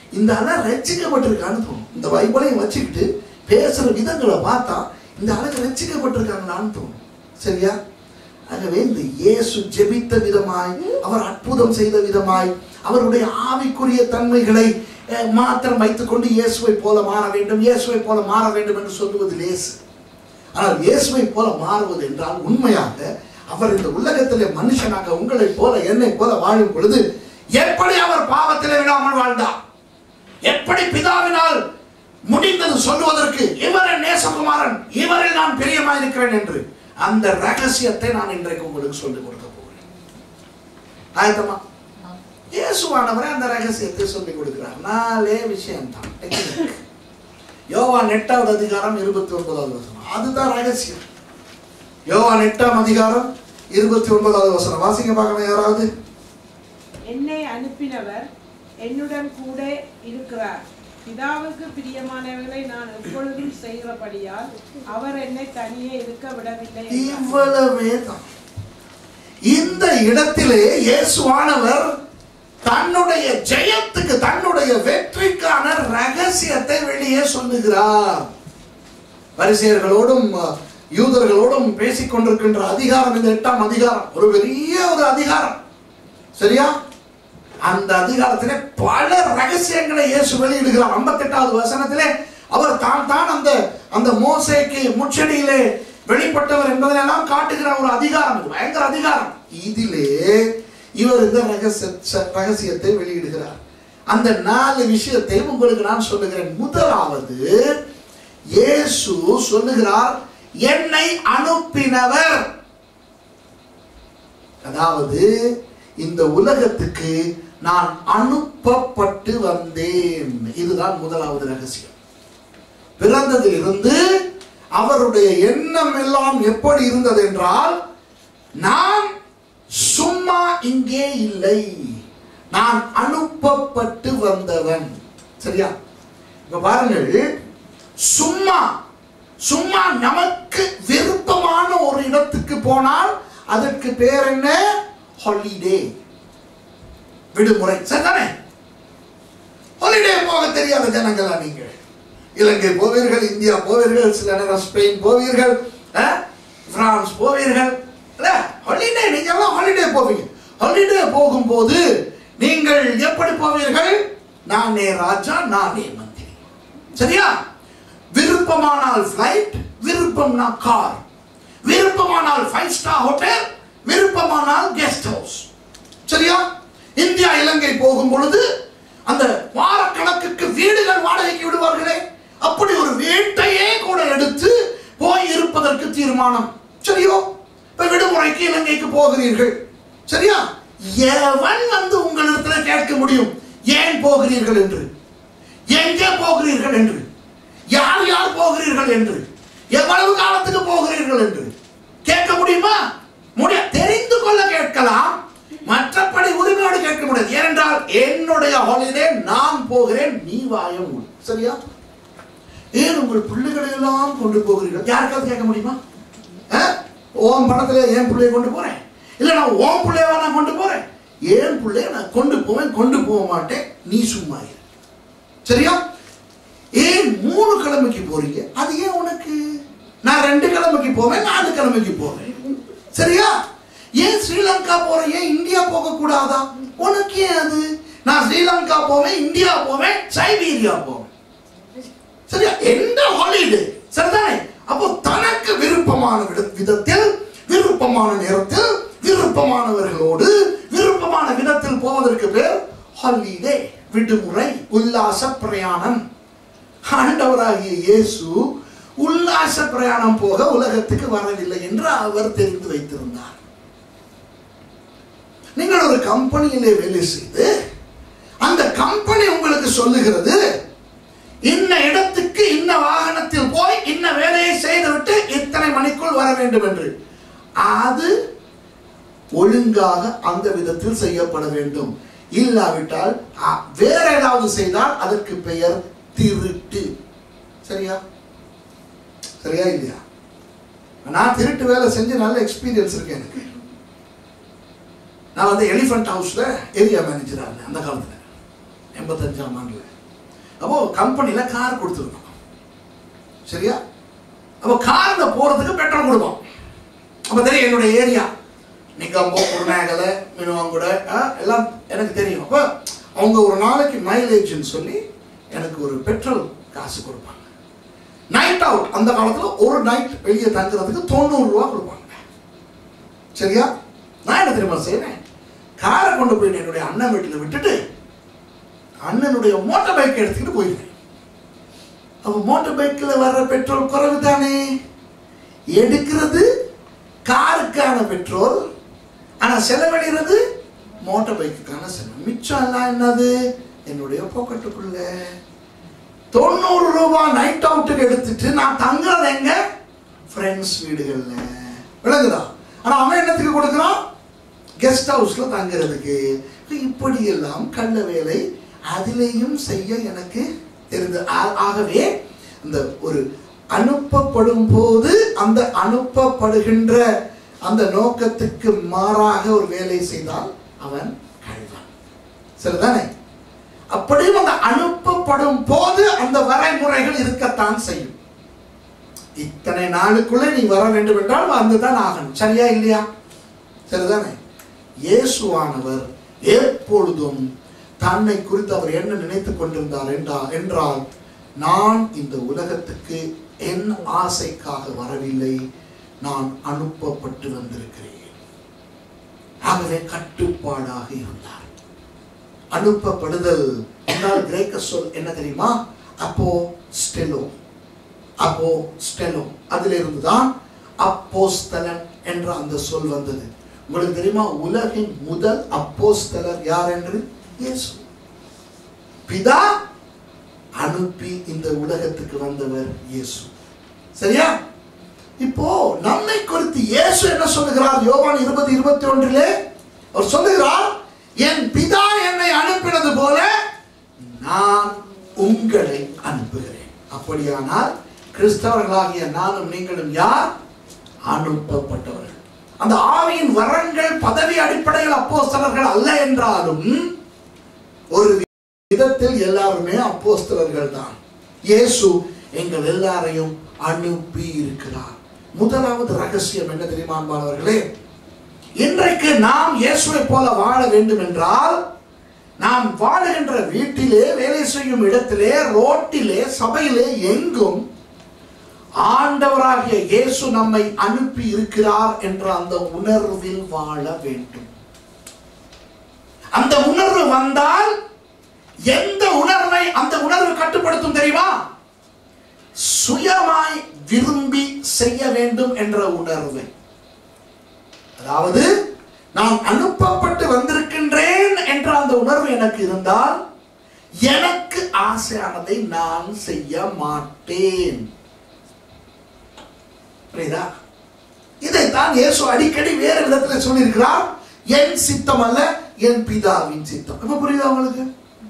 இந்த ஆளை ரட்சிக்கப்பட்டிருக்கான்னு தோணும் இந்த பைபிளையும் வச்சுக்கிட்டு பேசுற விதங்களை பார்த்தா இந்த ஆளுக்கு ரட்சிக்கப்பட்டிருக்காங்களான்னு தோணும் சரியா ஆகவே இந்த இயேசு ஜெபித்த விதமாய் அவர் அற்புதம் செய்த விதமாய் அவருடைய ஆவிக்குரிய தன்மைகளை அஹ், மாத்திரம் வைத்துக்கொண்டு இயேசுவை போல மாற வேண்டும் இயேசுவை போல மாற வேண்டும் என்று சொல்லுவது லேசு ஆனால் இயேசுவை போல மாறுவது என்றால் உண்மையாக அவர் இந்த உலகத்திலே மனுஷனாக உங்களைப் போல என்னை போல வாழும் பொழுது எப்படி அவர் பாவத்திலே விடாமல் வாழ்ந்தார் எப்படி பிதாவினால் முடிந்தது சொல்லுவதற்கு இவர் என் நேசகுமாரன் இவரில் நான் பிரியமாயிருக்கிறேன் என்று அந்த ரகசியத்தை நான் இன்றைக்கு உங்களுக்கு சொல்லிக் கொடுக்க போகிறேன் ஆயத்தமா இயேசுவானவரே அந்த ரகசியத்தை சொல்லிக் கொடுக்கிறார் நாலே விஷயம் தான் யோவான் எட்டாவது அதிகாரம் இருபத்தி ஒன்பதாவது வசனம் அதுதான் ரகசியம் யோவான் எட்டாம் அதிகாரம் இருபத்தி ஒன்பதாவது வசனம் வாசிக்க பார்க்கணும் யாராவது
என்னை அனுப்பினவர் என்னுடன் கூட இருக்கிறார் பிதாவுக்கு பிரியமானவர்களை நான் எப்பொழுதும் செய்கிறபடியால் அவர் என்னை தனியே இருக்க விடவில்லை என்றார்.
இவ்வளவே தான் இந்த இடத்திலே இயேசுவானவர் தன்னுடைய ஜெயத்துக்கு தன்னுடைய வெற்றிக்கான ரகசியத்தை வெளியே சொல்லுகிறார் பரிசேயர்களோடும் யூதர்களோடும் பேசிக் கொண்டிருக்கின்ற அதிகாரம் இந்த எட்டாம் அதிகாரம் ஒரு பெரிய ஒரு அதிகாரம் சரியா அந்த அதிகாரத்திலே பல ரகசியங்களை இயேசு வெளியிடுகிறார் 58வது வசனத்திலே அவர் தான் தான் அந்த அந்த மோசேக்கு முச்சடியிலே வெளிப்பட்டவர் என்பதெல்லாம் காட்டுகிற ஒரு அதிகாரம் இது பயங்கர அதிகாரம் இதிலே இவர் இந்த ரகசிய ச- ரகசியத்தை வெளியிடுகிறார் அந்த நாலு விஷயத்தை உங்களுக்கு நான் சொல்லுகிறேன் முதலாவது இயேசு சொல்லுகிறார் என்னை அனுப்பினவர் அதாவது இந்த உலகத்துக்கு நான் அனுப்பப்பட்டு வந்தேன் இதுதான் முதலாவது ரகசியம் பிறந்ததிலிருந்து அவருடைய எண்ணம் எல்லாம் எப்படி இருந்தது என்றால் நான் சும்மா இங்கே இல்லை நான் அனுப்பப்பட்டு வந்தவன் சரியா இப்ப பாருங்கள் சும்மா சும்மா நமக்கு விருப்பமான ஒரு இடத்துக்கு போனால் அதற்கு பேர் என்ன ஹாலிடே விடுமுறை சரிதானே ஹாலிடே போக தெரியாத ஜனங்களா நீங்கள் இலங்கை போவீர்கள் இந்தியா போவீர்கள் சில நேரம் ஸ்பெயின் போவீர்கள் அஹ், பிரான்ஸ் போவீர்கள் இல்ல ஹாலிடே நீங்க எல்லாம் ஹாலிடே போவீங்க ஹாலிடே போகும்போது நீங்கள் எப்படி போவீர்கள் நானே ராஜா நானே மந்திரி சரியா விருப்பமானால் ஃப்ளைட் விருப்பம்னா கார் விருப்பமானால் ஃபைவ் ஸ்டார் ஹோட்டல் விருப்பமானால் கெஸ்ட் ஹவுஸ் சரியா இந்தியா இலங்கை போகும் பொழுது அந்த வாரக்கணக்குக்கு வீடுகள் வாடகைக்கு விடுவார்களே அப்படி ஒரு வீட்டையே கூட எடுத்து போய் இருப்பதற்கு தீர்மானம் சரியோ இப்ப விடுமுறைக்கு இலங்கைக்கு போகிறீர்கள் சரியா எவன் வந்து உங்களிடத்துல கேட்க முடியும் ஏன் போகிறீர்கள் என்று எங்கே போகிறீர்கள் என்று யார் யார் போகிறீர்கள் என்று எவ்வளவு காலத்துக்கு போகிறீர்கள் என்று கேட்க முடியுமா முடிய தெரிந்து கொள்ள கேட்கலாம் மற்றபடி உரிமையோடு கேட்க முடியாது ஏனென்றால் என்னுடைய ஹாலிடே நான் போகிறேன் நீ வாயம் மூடு. சரியா ஏன் உங்கள் பிள்ளைகளை எல்லாம் கொண்டு போகிறீர்கள் யாருக்காவது கேட்க முடியுமா அஹ்? உன் பணத்துல என் பிள்ளைய கொண்டு போறேன் இல்ல நான் உன் பிள்ளையவா நான் கொண்டு போறேன் என் பிள்ளைய நான் கொண்டு போவேன் கொண்டு போக மாட்டேன் நீ சும்மா இரு சரியா ஏன் மூணு கிழமைக்கு போறீங்க அது ஏன் உனக்கு நான் ரெண்டு கிழமைக்கு போவேன் நாலு கிழமைக்கு போவேன் சரியா ஏன் ஸ்ரீலங்கா போறேன் ஏன் இந்தியா போக கூடாதா உனக்கு ஏன் அது நான் ஸ்ரீலங்கா போவேன் இந்தியா போவேன் சைபீரியா போவேன் சரியா எந்த ஹாலிடே சரிதானே அப்போ தனக்கு விருப்பமான வித- விதத்தில் விருப்பமான நேரத்தில் விருப்பமானவர்களோடு விருப்பமான விதத்தில் போவதற்கு பேர் ஹாலிடே விடுமுறை உல்லாச பிரயாணம் ஆண்டவராகிய இயேசு உல்லாச பிரயாணம் போக உலகத்துக்கு வரவில்லை என்று அவர் தெரிந்து வைத்திருந்தார் நீங்கள் ஒரு கம்பெனியிலே வேலை செய்து அந்த கம்பெனி உங்களுக்கு சொல்லுகிறது இன்ன இடத்துக்கு இன்ன வாகனத்தில் போய் இன்ன வேலையை செய்துவிட்டு இத்தனை மணிக்குள் வர வேண்டும் என்று அது ஒழுங்காக அந்த விதத்தில் செய்யப்பட வேண்டும் இல்லாவிட்டால் அ, வேற ஏதாவது செய்தால் அதற்கு பெயர் திருட்டு சரியா சரியா இல்லையா நான் திருட்டு வேலை செஞ்சு நல்ல எக்ஸ்பீரியன்ஸ் இருக்கு எனக்கு நான் வந்து எலிஃபண்ட் ஹவுஸ்ல ஏரியா மேனேஜரா இருந்தேன் அந்த காலத்துல எண்பத்தஞ்சாம் ஆண்டுல அப்போ கம்பெனியில கார் கொடுத்துருக்கோம் சரியா அப்போ கார்ல போறதுக்கு பெட்ரோல் கொடுப்போம் அப்போ தெரியும் என்னுடைய ஏரியா நிகம்போ குருநாகலை மினுவாங்குட எல்லாம் எனக்கு தெரியும் அப்போ அவங்க ஒரு நாளைக்கு மைலேஜ்னு சொல்லி எனக்கு ஒரு பெட்ரோல் காசு கொடுப்பாங்க நைட் அவுட் அந்த காலத்தில் ஒரு நைட் வெளியே தங்குறதுக்கு தொண்ணூறு ரூபா கொடுப்பாங்க சரியா நான் என்ன தெரியுமா செய்வேன் காரை கொண்டு போய் என்னுடைய அண்ணன் வீட்டில் விட்டுட்டு அண்ணனுடைய மோட்டார் பைக் எடுத்துக்கிட்டு போயிருவேன் அப்போ மோட்டார் பைக்கில் வர்ற பெட்ரோல் குறைவு தானே எடுக்கிறது காருக்கான பெட்ரோல் ஆனா செலவழிகிறது மோட்டார் பைக்குக்கான செலவு மிச்சம் எல்லாம் என்னது என்னுடைய பாக்கெட்டுக்குள்ள தொண்ணூறு ரூபாய் நைட் அவுட்டுக்கு எடுத்துட்டு நான் தங்குறது எங்க ஃப்ரெண்ட்ஸ் வீடுகள்ல விளங்குதா ஆனா அவன் என்னத்துக்கு கொடுக்குறான் கெஸ்ட் ஹவுஸ்ல தங்குறதுக்கு இப்படி எல்லாம் கள்ள வேலை அதிலேயும் செய்ய எனக்கு தெரிந்து ஆ- ஆகவே இந்த ஒரு அனுப்பப்படும் போது அந்த அனுப்பப்படுகின்ற அந்த நோக்கத்துக்கு மாறாக ஒரு வேலை செய்தால் அவன் கழுவான் சரிதானே அப்படியும் அந்த அனுப்பப்படும் போது அந்த வரைமுறைகள் இருக்கத்தான் செய்யும் இத்தனை நாளுக்குள்ள நீ வர வேண்டும் என்றால் வந்துதான் ஆகணும் சரியா இல்லையா சரிதானே இயேசுவானவர் எப்பொழுதும் தன்னை குறித்து அவர் என்ன நினைத்துக் கொண்டிருந்தார் என்றால் என்றால் நான் இந்த உலகத்துக்கு என் ஆசைக்காக வரவில்லை நான் அனுப்பப்பட்டு வந்திருக்கிறேன் ஆகவே கட்டுப்பாடாக இருந்தார் அனுப்பப்படுதல் என்றால் கிரேக்க சொல் என்ன தெரியுமா அப்போ ஸ்டெலோ அப்போ ஸ்டெலோ அதில் இருந்துதான் அப்போஸ்தலன் என்ற அந்த சொல் வந்தது உங்களுக்கு தெரியுமா உலகின் முதல் அப்போஸ்தலர் யார் என்று இயேசு பிதா அனுப்பி இந்த உலகத்துக்கு வந்தவர் இயேசு சரியா இப்போ நம்மை குறித்து இயேசு என்ன சொல்லுகிறார் யோவான் இருபது இருபத்தி ஒன்றிலே அவர் சொல்லுகிறார் என் பிதா என்னை அனுப்பினது போல நான் உங்களை அனுப்புகிறேன் அப்படியானால் கிறிஸ்தவர்களாகிய நானும் நீங்களும் யார் அனுப்பப்பட்டவர்கள் அந்த ஆவியின் வரங்கள் பதவி அடிப்படையில் அப்போஸ்தலர்கள் அல்ல என்றாலும் ஒரு விதத்தில் எல்லாருமே அப்போஸ்தலர்கள் தான் இயேசு எங்கள் எல்லாரையும் அனுப்பி இருக்கிறார் முதலாவது ரகசியம் என்ன தெரியுமா அன்பானவர்களே இன்றைக்கு நாம் இயேசுவை போல வாழ வேண்டும் என்றால் நாம் வாழுகின்ற வீட்டிலே வேலை செய்யும் இடத்திலே ரோட்டிலே சபையிலே எங்கும் ஆண்டவராகிய இயேசு நம்மை அனுப்பி இருக்கிறார் என்ற அந்த உணர்வில் வாழ வேண்டும் அந்த உணர்வு வந்தால் எந்த உணர்வை அந்த உணர்வு கட்டுப்படுத்தும் தெரியுமா சுயமாய் விரும்பி செய்ய வேண்டும் என்ற உணர்வு அதாவது நான் அனுப்பப்பட்டு வந்திருக்கின்றேன் என்ற அந்த உணர்வு எனக்கு இருந்தால் எனக்கு ஆசையானதை நான் செய்ய மாட்டேன் புரியுதா இதைத்தான் இயேசு அடிக்கடி வேறு விதத்தில் சொல்லியிருக்கிறார் என் சித்தம் அல்ல என் பிதாவின் சித்தம் இப்ப புரியுதா உங்களுக்கு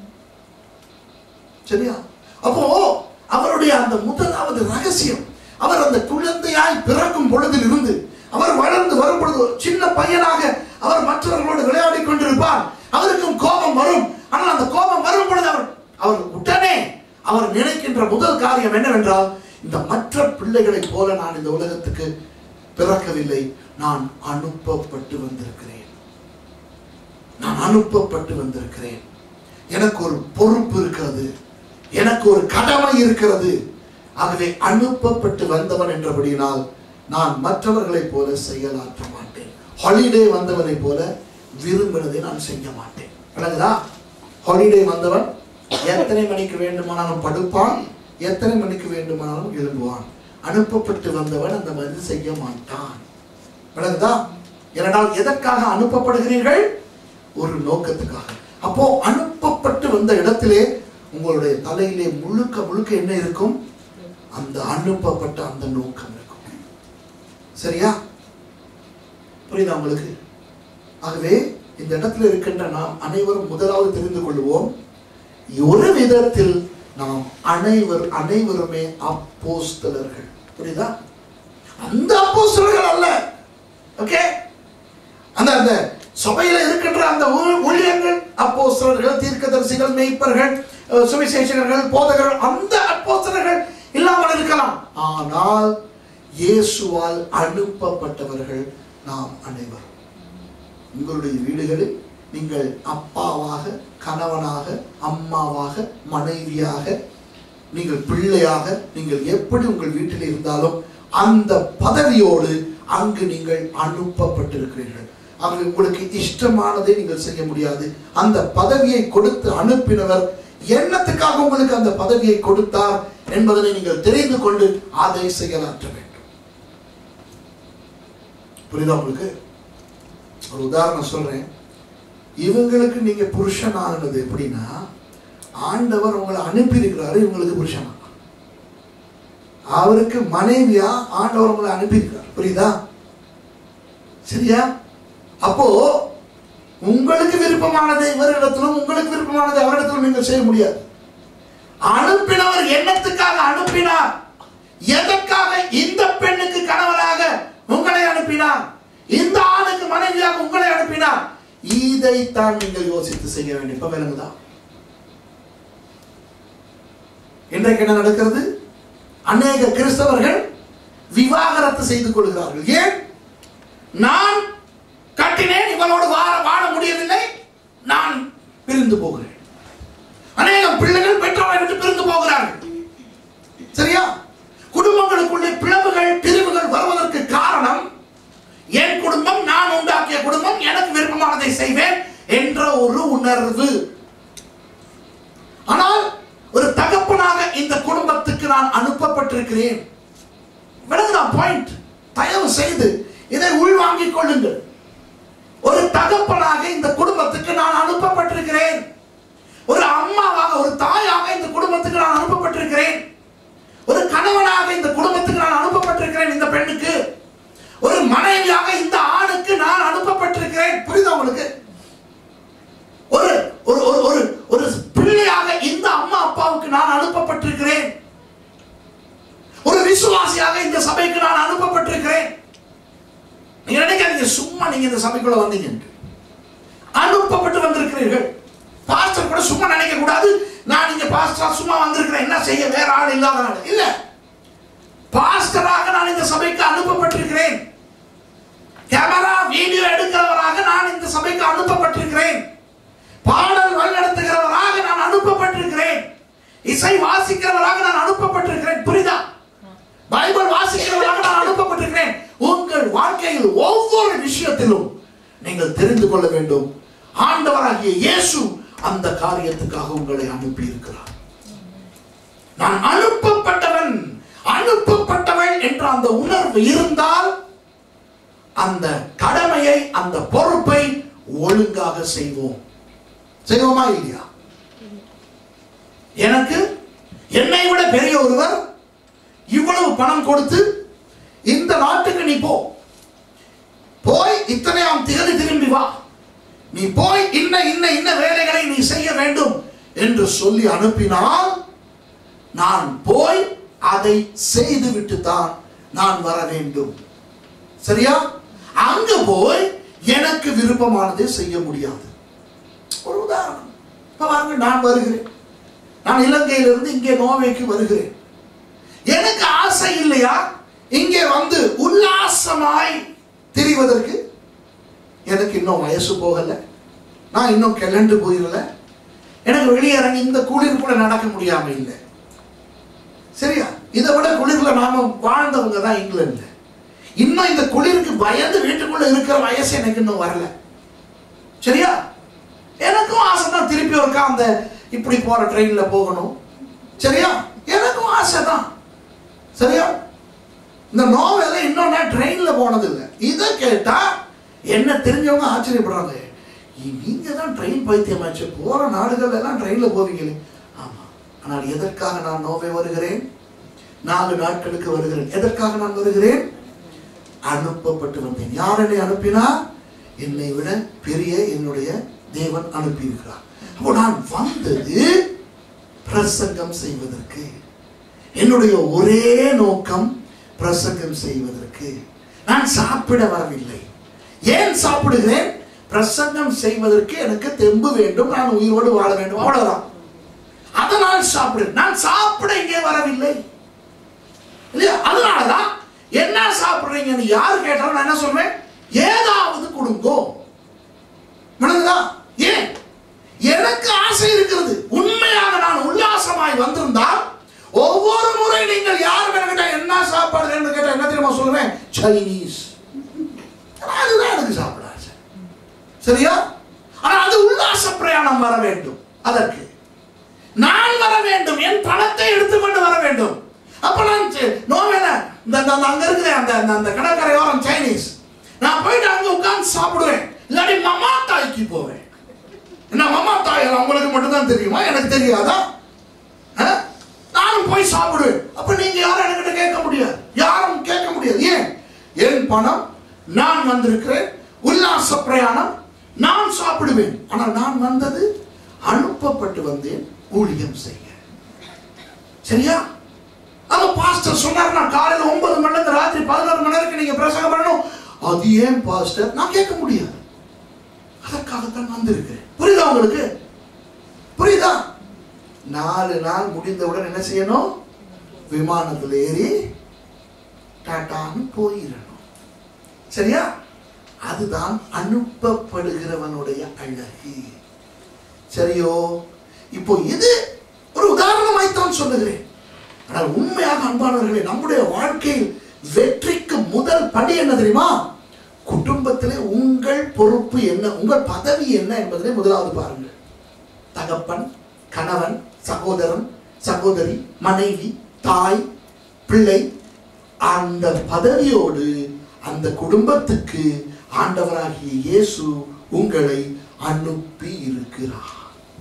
சரியா அப்போ அவருடைய அந்த முதலாவது ரகசியம் அவர் அந்த குழந்தையாய் பிறக்கும் பொழுதில் இருந்து அவர் வளர்ந்து வரும் பொழுது ஒரு சின்ன பையனாக அவர் மற்றவர்களோடு விளையாடி கொண்டிருப்பார் அவருக்கும் கோபம் வரும் ஆனால் அந்த கோபம் வரும் பொழுது அவர் அவர் உடனே அவர் நினைக்கின்ற முதல் காரியம் என்னவென்றால் இந்த மற்ற பிள்ளைகளைப் போல நான் இந்த உலகத்துக்கு பிறக்கவில்லை நான் அனுப்பப்பட்டு வந்திருக்கிறேன் நான் அனுப்பப்பட்டு வந்திருக்கிறேன் எனக்கு ஒரு பொறுப்பு இருக்கிறது எனக்கு ஒரு கடமை இருக்கிறது ஆகவே அனுப்பப்பட்டு வந்தவன் என்றபடியினால் நான் மற்றவர்களைப் போல செயலாற்ற மாட்டேன் ஹாலிடே வந்தவனைப் போல விரும்பினதை நான் செய்ய மாட்டேன் விளங்குதா ஹாலிடே வந்தவன் எத்தனை மணிக்கு வேண்டுமானாலும் படுப்பான் எத்தனை மணிக்கு வேண்டுமானாலும் எழும்புவான் அனுப்பப்பட்டு வந்தவன் அந்த மாதிரி செய்ய மாட்டான் விளங்குதா ஏனென்றால் எதற்காக அனுப்பப்படுகிறீர்கள் ஒரு நோக்கத்துக்காக அப்போ அனுப்பப்பட்டு வந்த இடத்திலே உங்களுடைய தலையிலே முழுக்க முழுக்க என்ன இருக்கும் அந்த அனுப்பப்பட்ட அந்த நோக்கம் இருக்கும் சரியா புரியுதா உங்களுக்கு ஆகவே இந்த இடத்துல இருக்கின்ற நாம் அனைவரும் முதலாவது தெரிந்து கொள்வோம் ஒரு விதத்தில் நாம் அனைவர் அனைவருமே அப்போஸ்தலர்கள் புரியுதா அந்த அப்போஸ்தலர்கள் அல்ல ஓகே அந்த அந்த சபையில இருக்கின்ற அந்த ஊ- ஊழியர்கள் அப்போஸ்தலர்கள் தீர்க்கதரிசிகள் மெய்ப்பர்கள் அஹ், சுவிசேஷகர்கள் போதகர்கள் அந்த அப்போஸ்தலர்கள் இல்லாமல் இருக்கலாம் ஆனால் இயேசுவால் அனுப்பப்பட்டவர்கள் நாம் அனைவரும் உங்களுடைய வீடுகளில் நீங்கள் அப்பாவாக கணவனாக அம்மாவாக மனைவியாக நீங்கள் பிள்ளையாக நீங்கள் எப்படி உங்கள் வீட்டில் இருந்தாலும் அந்த பதவியோடு அங்கு நீங்கள் அனுப்பப்பட்டிருக்கிறீர்கள் ஆகவே உங்களுக்கு இஷ்டமானதை நீங்கள் செய்ய முடியாது அந்த பதவியை கொடுத்து அனுப்பினவர் எண்ணத்துக்காக உங்களுக்கு அந்த பதவியை கொடுத்தார் என்பதனை நீங்கள் தெரிந்து கொண்டு அதை செயலாற்ற வேண்டும் புரியுதா உங்களுக்கு ஒரு உதாரணம் சொல்றேன் இவங்களுக்கு நீங்க புருஷன் ஆகுனது எப்படின்னா ஆண்டவர் உங்களை அனுப்பி இருக்கிறாரு இவங்களுக்கு புருஷனா அவருக்கு மனைவியா ஆண்டவர் உங்களை அனுப்பியிருக்கார் புரியுதா சரியா அப்போ உங்களுக்கு விருப்பமானதை இவரிடத்திலும் உங்களுக்கு விருப்பமானதை அவரிடத்திலும் நீங்கள் செய்ய முடியாது அனுப்பினவர் எண்ணத்துக்காக அனுப்பினார் எதற்காக இந்த பெண்ணுக்கு கணவராக உங்களை அனுப்பினார் இந்த ஆணுக்கு மனைவியாக உங்களை அனுப்பினார் இதைத்தான் நீங்கள் யோசித்து செய்ய வேண்டும் இப்ப விளங்குதா இன்றைக்கு என்ன நடக்கிறது அநேக கிறிஸ்தவர்கள் விவாகரத்து செய்து கொள்கிறார்கள் ஏன் நான் கட்டினேன் இவளோடு வாழ வாழ முடியவில்லை நான் பிரிந்து போகிறேன் அநேக பிள்ளைகள் பெற்றோரை விட்டு பிரிந்து போகிறார்கள் சரியா குடும்பங்களுக்குள்ளே பிளவுகள் பிரிவுகள் வருவதற்கு காரணம் என் குடும்பம் நான் உண்டாக்கிய குடும்பம் எனக்கு விருப்பமானதை செய்வேன் என்ற ஒரு உணர்வு ஆனால் ஒரு தகப்பனாக இந்த குடும்பத்துக்கு நான் அனுப்பப்பட்டிருக்கிறேன் விளங்குதா பாயிண்ட் தயவு செய்து இதை உள்வாங்கிக் கொள்ளுங்கள் ஒரு தகப்பனாக இந்த குடும்பத்துக்கு நான் அனுப்பப்பட்டிருக்கிறேன் ஒரு அம்மாவாக ஒரு தாயாக இந்த குடும்பத்துக்கு நான் அனுப்பப்பட்டிருக்கிறேன் ஒரு கணவனாக இந்த குடும்பத்துக்கு நான் அனுப்பப்பட்டிருக்கிறேன் இந்த பெண்ணுக்கு ஒரு மனைவியாக இந்த ஆணுக்கு நான் அனுப்பப்பட்டிருக்கிறேன் புரியுதா உங்களுக்கு ஒரு ஒரு ஒரு ஒரு ஒரு பிள்ளையாக இந்த அம்மா அப்பாவுக்கு நான் அனுப்பப்பட்டிருக்கிறேன் ஒரு விசுவாசியாக இந்த சபைக்கு நான் அனுப்பப்பட்டிருக்கிறேன் நீங்க நினைக்காதீங்க சும்மா நீங்க இந்த சபைக்குள்ள வந்தீங்க என்று. அனுப்பப்பட்டு வந்திருக்கிறீர்கள் பாஸ்டர் கூட சும்மா நினைக்க கூடாது நான் இங்க பாஸ்டரா சும்மா வந்திருக்கிறேன் என்ன செய்ய வேற ஆள் இல்லாதனால இல்ல பாஸ்டராக நான் இந்த சபைக்கு அனுப்பப்பட்டிருக்கிறேன் கேமரா வீடியோ எடுக்கிறவராக நான் இந்த சபைக்கு அனுப்பப்பட்டிருக்கிறேன் பாடல் வழிநடத்துகிறவராக நான் அனுப்பப்பட்டிருக்கிறேன் இசை வாசிக்கிறவராக நான் அனுப்பப்பட்டிருக்கிறேன் புரியுதா பைபிள் வாசிக்கிறவராக நான் அனுப்பப்பட்டிருக்கிறேன் உங்கள் வாழ்க்கையில் ஒவ்வொரு விஷயத்திலும் நீங்கள் தெரிந்து கொள்ள வேண்டும் ஆண்டவராகிய இயேசு அந்த காரியத்துக்காக உங்களை அனுப்பி இருக்கிறார் நான் அனுப்பப்பட்டவன் அனுப்பப்பட்டவன் என்ற அந்த உணர்வு இருந்தால் அந்த கடமையை அந்த பொறுப்பை ஒழுங்காக செய்வோம் செய்வோமா இல்லையா எனக்கு என்னை விட பெரிய ஒருவர் இவ்வளவு பணம் கொடுத்து இந்த நாட்டுக்கு நீ போ போய் இத்தனையாம் திகதி திரும்பி வா நீ போய் இன்ன இன்ன இன்ன வேலைகளை நீ செய்ய வேண்டும் என்று சொல்லி அனுப்பினால் நான் போய் அதை செய்துவிட்டு தான் நான் வர வேண்டும் சரியா அங்க போய் எனக்கு விருப்பமானதை செய்ய முடியாது ஒரு உதாரணம் இப்ப வாங்க நான் வருகிறேன் நான் இலங்கையிலிருந்து இங்கே நோவேக்கு வருகிறேன் எனக்கு ஆசை இல்லையா இங்கே வந்து உல்லாசமாய் திரிவதற்கு எனக்கு இன்னும் வயசு போகல நான் இன்னும் கிளண்டு போயிடல எனக்கு வெளியிறங்கி இந்த குளிர் கூட நடக்க முடியாம இல்லை சரியா இதை விட குளிர்ல நாம வாழ்ந்தவங்க தான் இங்கிலாந்துல இன்னும் இந்த குளிருக்கு பயந்து வீட்டுக்குள்ள இருக்கிற வயசு எனக்கு இன்னும் வரல சரியா எனக்கும் ஆசை தான் திருப்பி ஒருக்கா அந்த இப்படி போற ட்ரெயின்ல போகணும் சரியா எனக்கும் ஆசை தான் சரியா இந்த நோவேல இன்னும் நான் ட்ரெயின்ல போனது இல்லை இதை கேட்டா என்ன தெரிஞ்சவங்க ஆச்சரியப்படுறாங்க "இ- நீங்க தான் ட்ரெயின் பைத்தியமாச்சு போற நாடுகள் எல்லாம் ட்ரெயின்ல போவீங்களே ஆமா ஆனால் எதற்காக நான் நோவே வருகிறேன் நாலு நாட்களுக்கு வருகிறேன் எதற்காக நான் வருகிறேன் அனுப்பப்பட்டு வந்தேன் யார் என்னை அனுப்பினார் என்னை விட பெரிய என்னுடைய தேவன் அனுப்பியிருக்கிறார் அப்போ நான் வந்தது பிரசங்கம் செய்வதற்கு என்னுடைய ஒரே நோக்கம் பிரசங்கம் செய்வதற்கு நான் சாப்பிட வரவில்லை ஏன் சாப்பிடுகிறேன் பிரசங்கம் செய்வதற்கு எனக்கு தெம்பு வேண்டும் நான் உயிரோடு வாழ வேண்டும் அவ்வளவுதான் அதனால் சாப்பிடு நான் சாப்பிட இங்கே வரவில்லை இல்லையா அதனாலதான் என்ன சாப்பிடுறீங்கன்னு யார் கேட்டாலும் நான் என்ன சொல்வேன் ஏதாவது கொடுங்கோ விளங்குதா ஏன் எனக்கு ஆசை இருக்கிறது உண்மையாக நான் உல்லாசமாய் வந்திருந்தால் ஒவ்வொரு முறை நீங்கள் யார் கேட்டா என்ன சாப்பாடு என்று கேட்டா என்ன தெரியுமா சொல்லுவேன் சைனீஸ் அதுதான் எனக்கு சாப்பிட ஆசை சரியா ஆனா அது உல்லாச பிரயாணம் வர வேண்டும் அதற்கு நான் வர வேண்டும் என் பணத்தை எடுத்துக்கொண்டு வர வேண்டும் அப்ப நான் சே- நோவேல இந்த இந்த- இந்த அங்க இருக்குது அந்த அந்த- அந்த கடற்கரையோரம் சைனீஸ் நான் போயிட்டு அங்க உட்கார்ந்து சாப்பிடுவேன் இல்லாட்டி மமா தாய்க்கு போவேன் என்ன மமா தாய் உங்களுக்கு மட்டும்தான் தெரியுமா எனக்கு தெரியாதா ஆ? நானும் போய் சாப்பிடுவேன் அப்ப நீங்க யாரும் என்கிட்ட கேட்க முடியாது யாரும் கேட்க முடியாது ஏன் என் பணம் நான் வந்திருக்கிறேன் உல்லாச பிரயாணம் நான் சாப்பிடுவேன் ஆனால் நான் வந்தது அனுப்பப்பட்டு வந்தேன் ஊழியம் செய்ய சரியா அந்த பாஸ்டர் சொன்னார் நான் காலையில ஒன்பது மணி நேரம் ராத்திரி பதினோரு மணி நேரம் நீங்க பிரசங்கம் பண்ணணும் அது ஏன் பாஸ்டர் நான் கேட்க முடியாது அதற்காகத்தான் வந்திருக்கிறேன் புரியுதா உங்களுக்கு புரியுதா நாலு நாள் முடிந்தவுடன் என்ன செய்யணும் விமானத்தில் ஏறி டாட்டான்னு போயிடணும் சரியா அதுதான் அனுப்பப்படுகிறவனுடைய அழகு சரியோ இப்போ இது ஒரு உதாரணமாய்த்தான் சொல்லுகிறேன் ஆனால் உண்மையாக அன்பானவர்களே நம்முடைய வாழ்க்கையில் வெற்றிக்கு முதல் படி என்ன தெரியுமா குடும்பத்திலே உங்கள் பொறுப்பு என்ன உங்கள் பதவி என்ன என்பதிலே முதலாவது பாருங்கள் தகப்பன் கணவன் சகோதரன் சகோதரி மனைவி தாய் பிள்ளை அந்த பதவியோடு அந்த குடும்பத்துக்கு ஆண்டவராகிய இயேசு உங்களை அனுப்பி இருக்கிறார்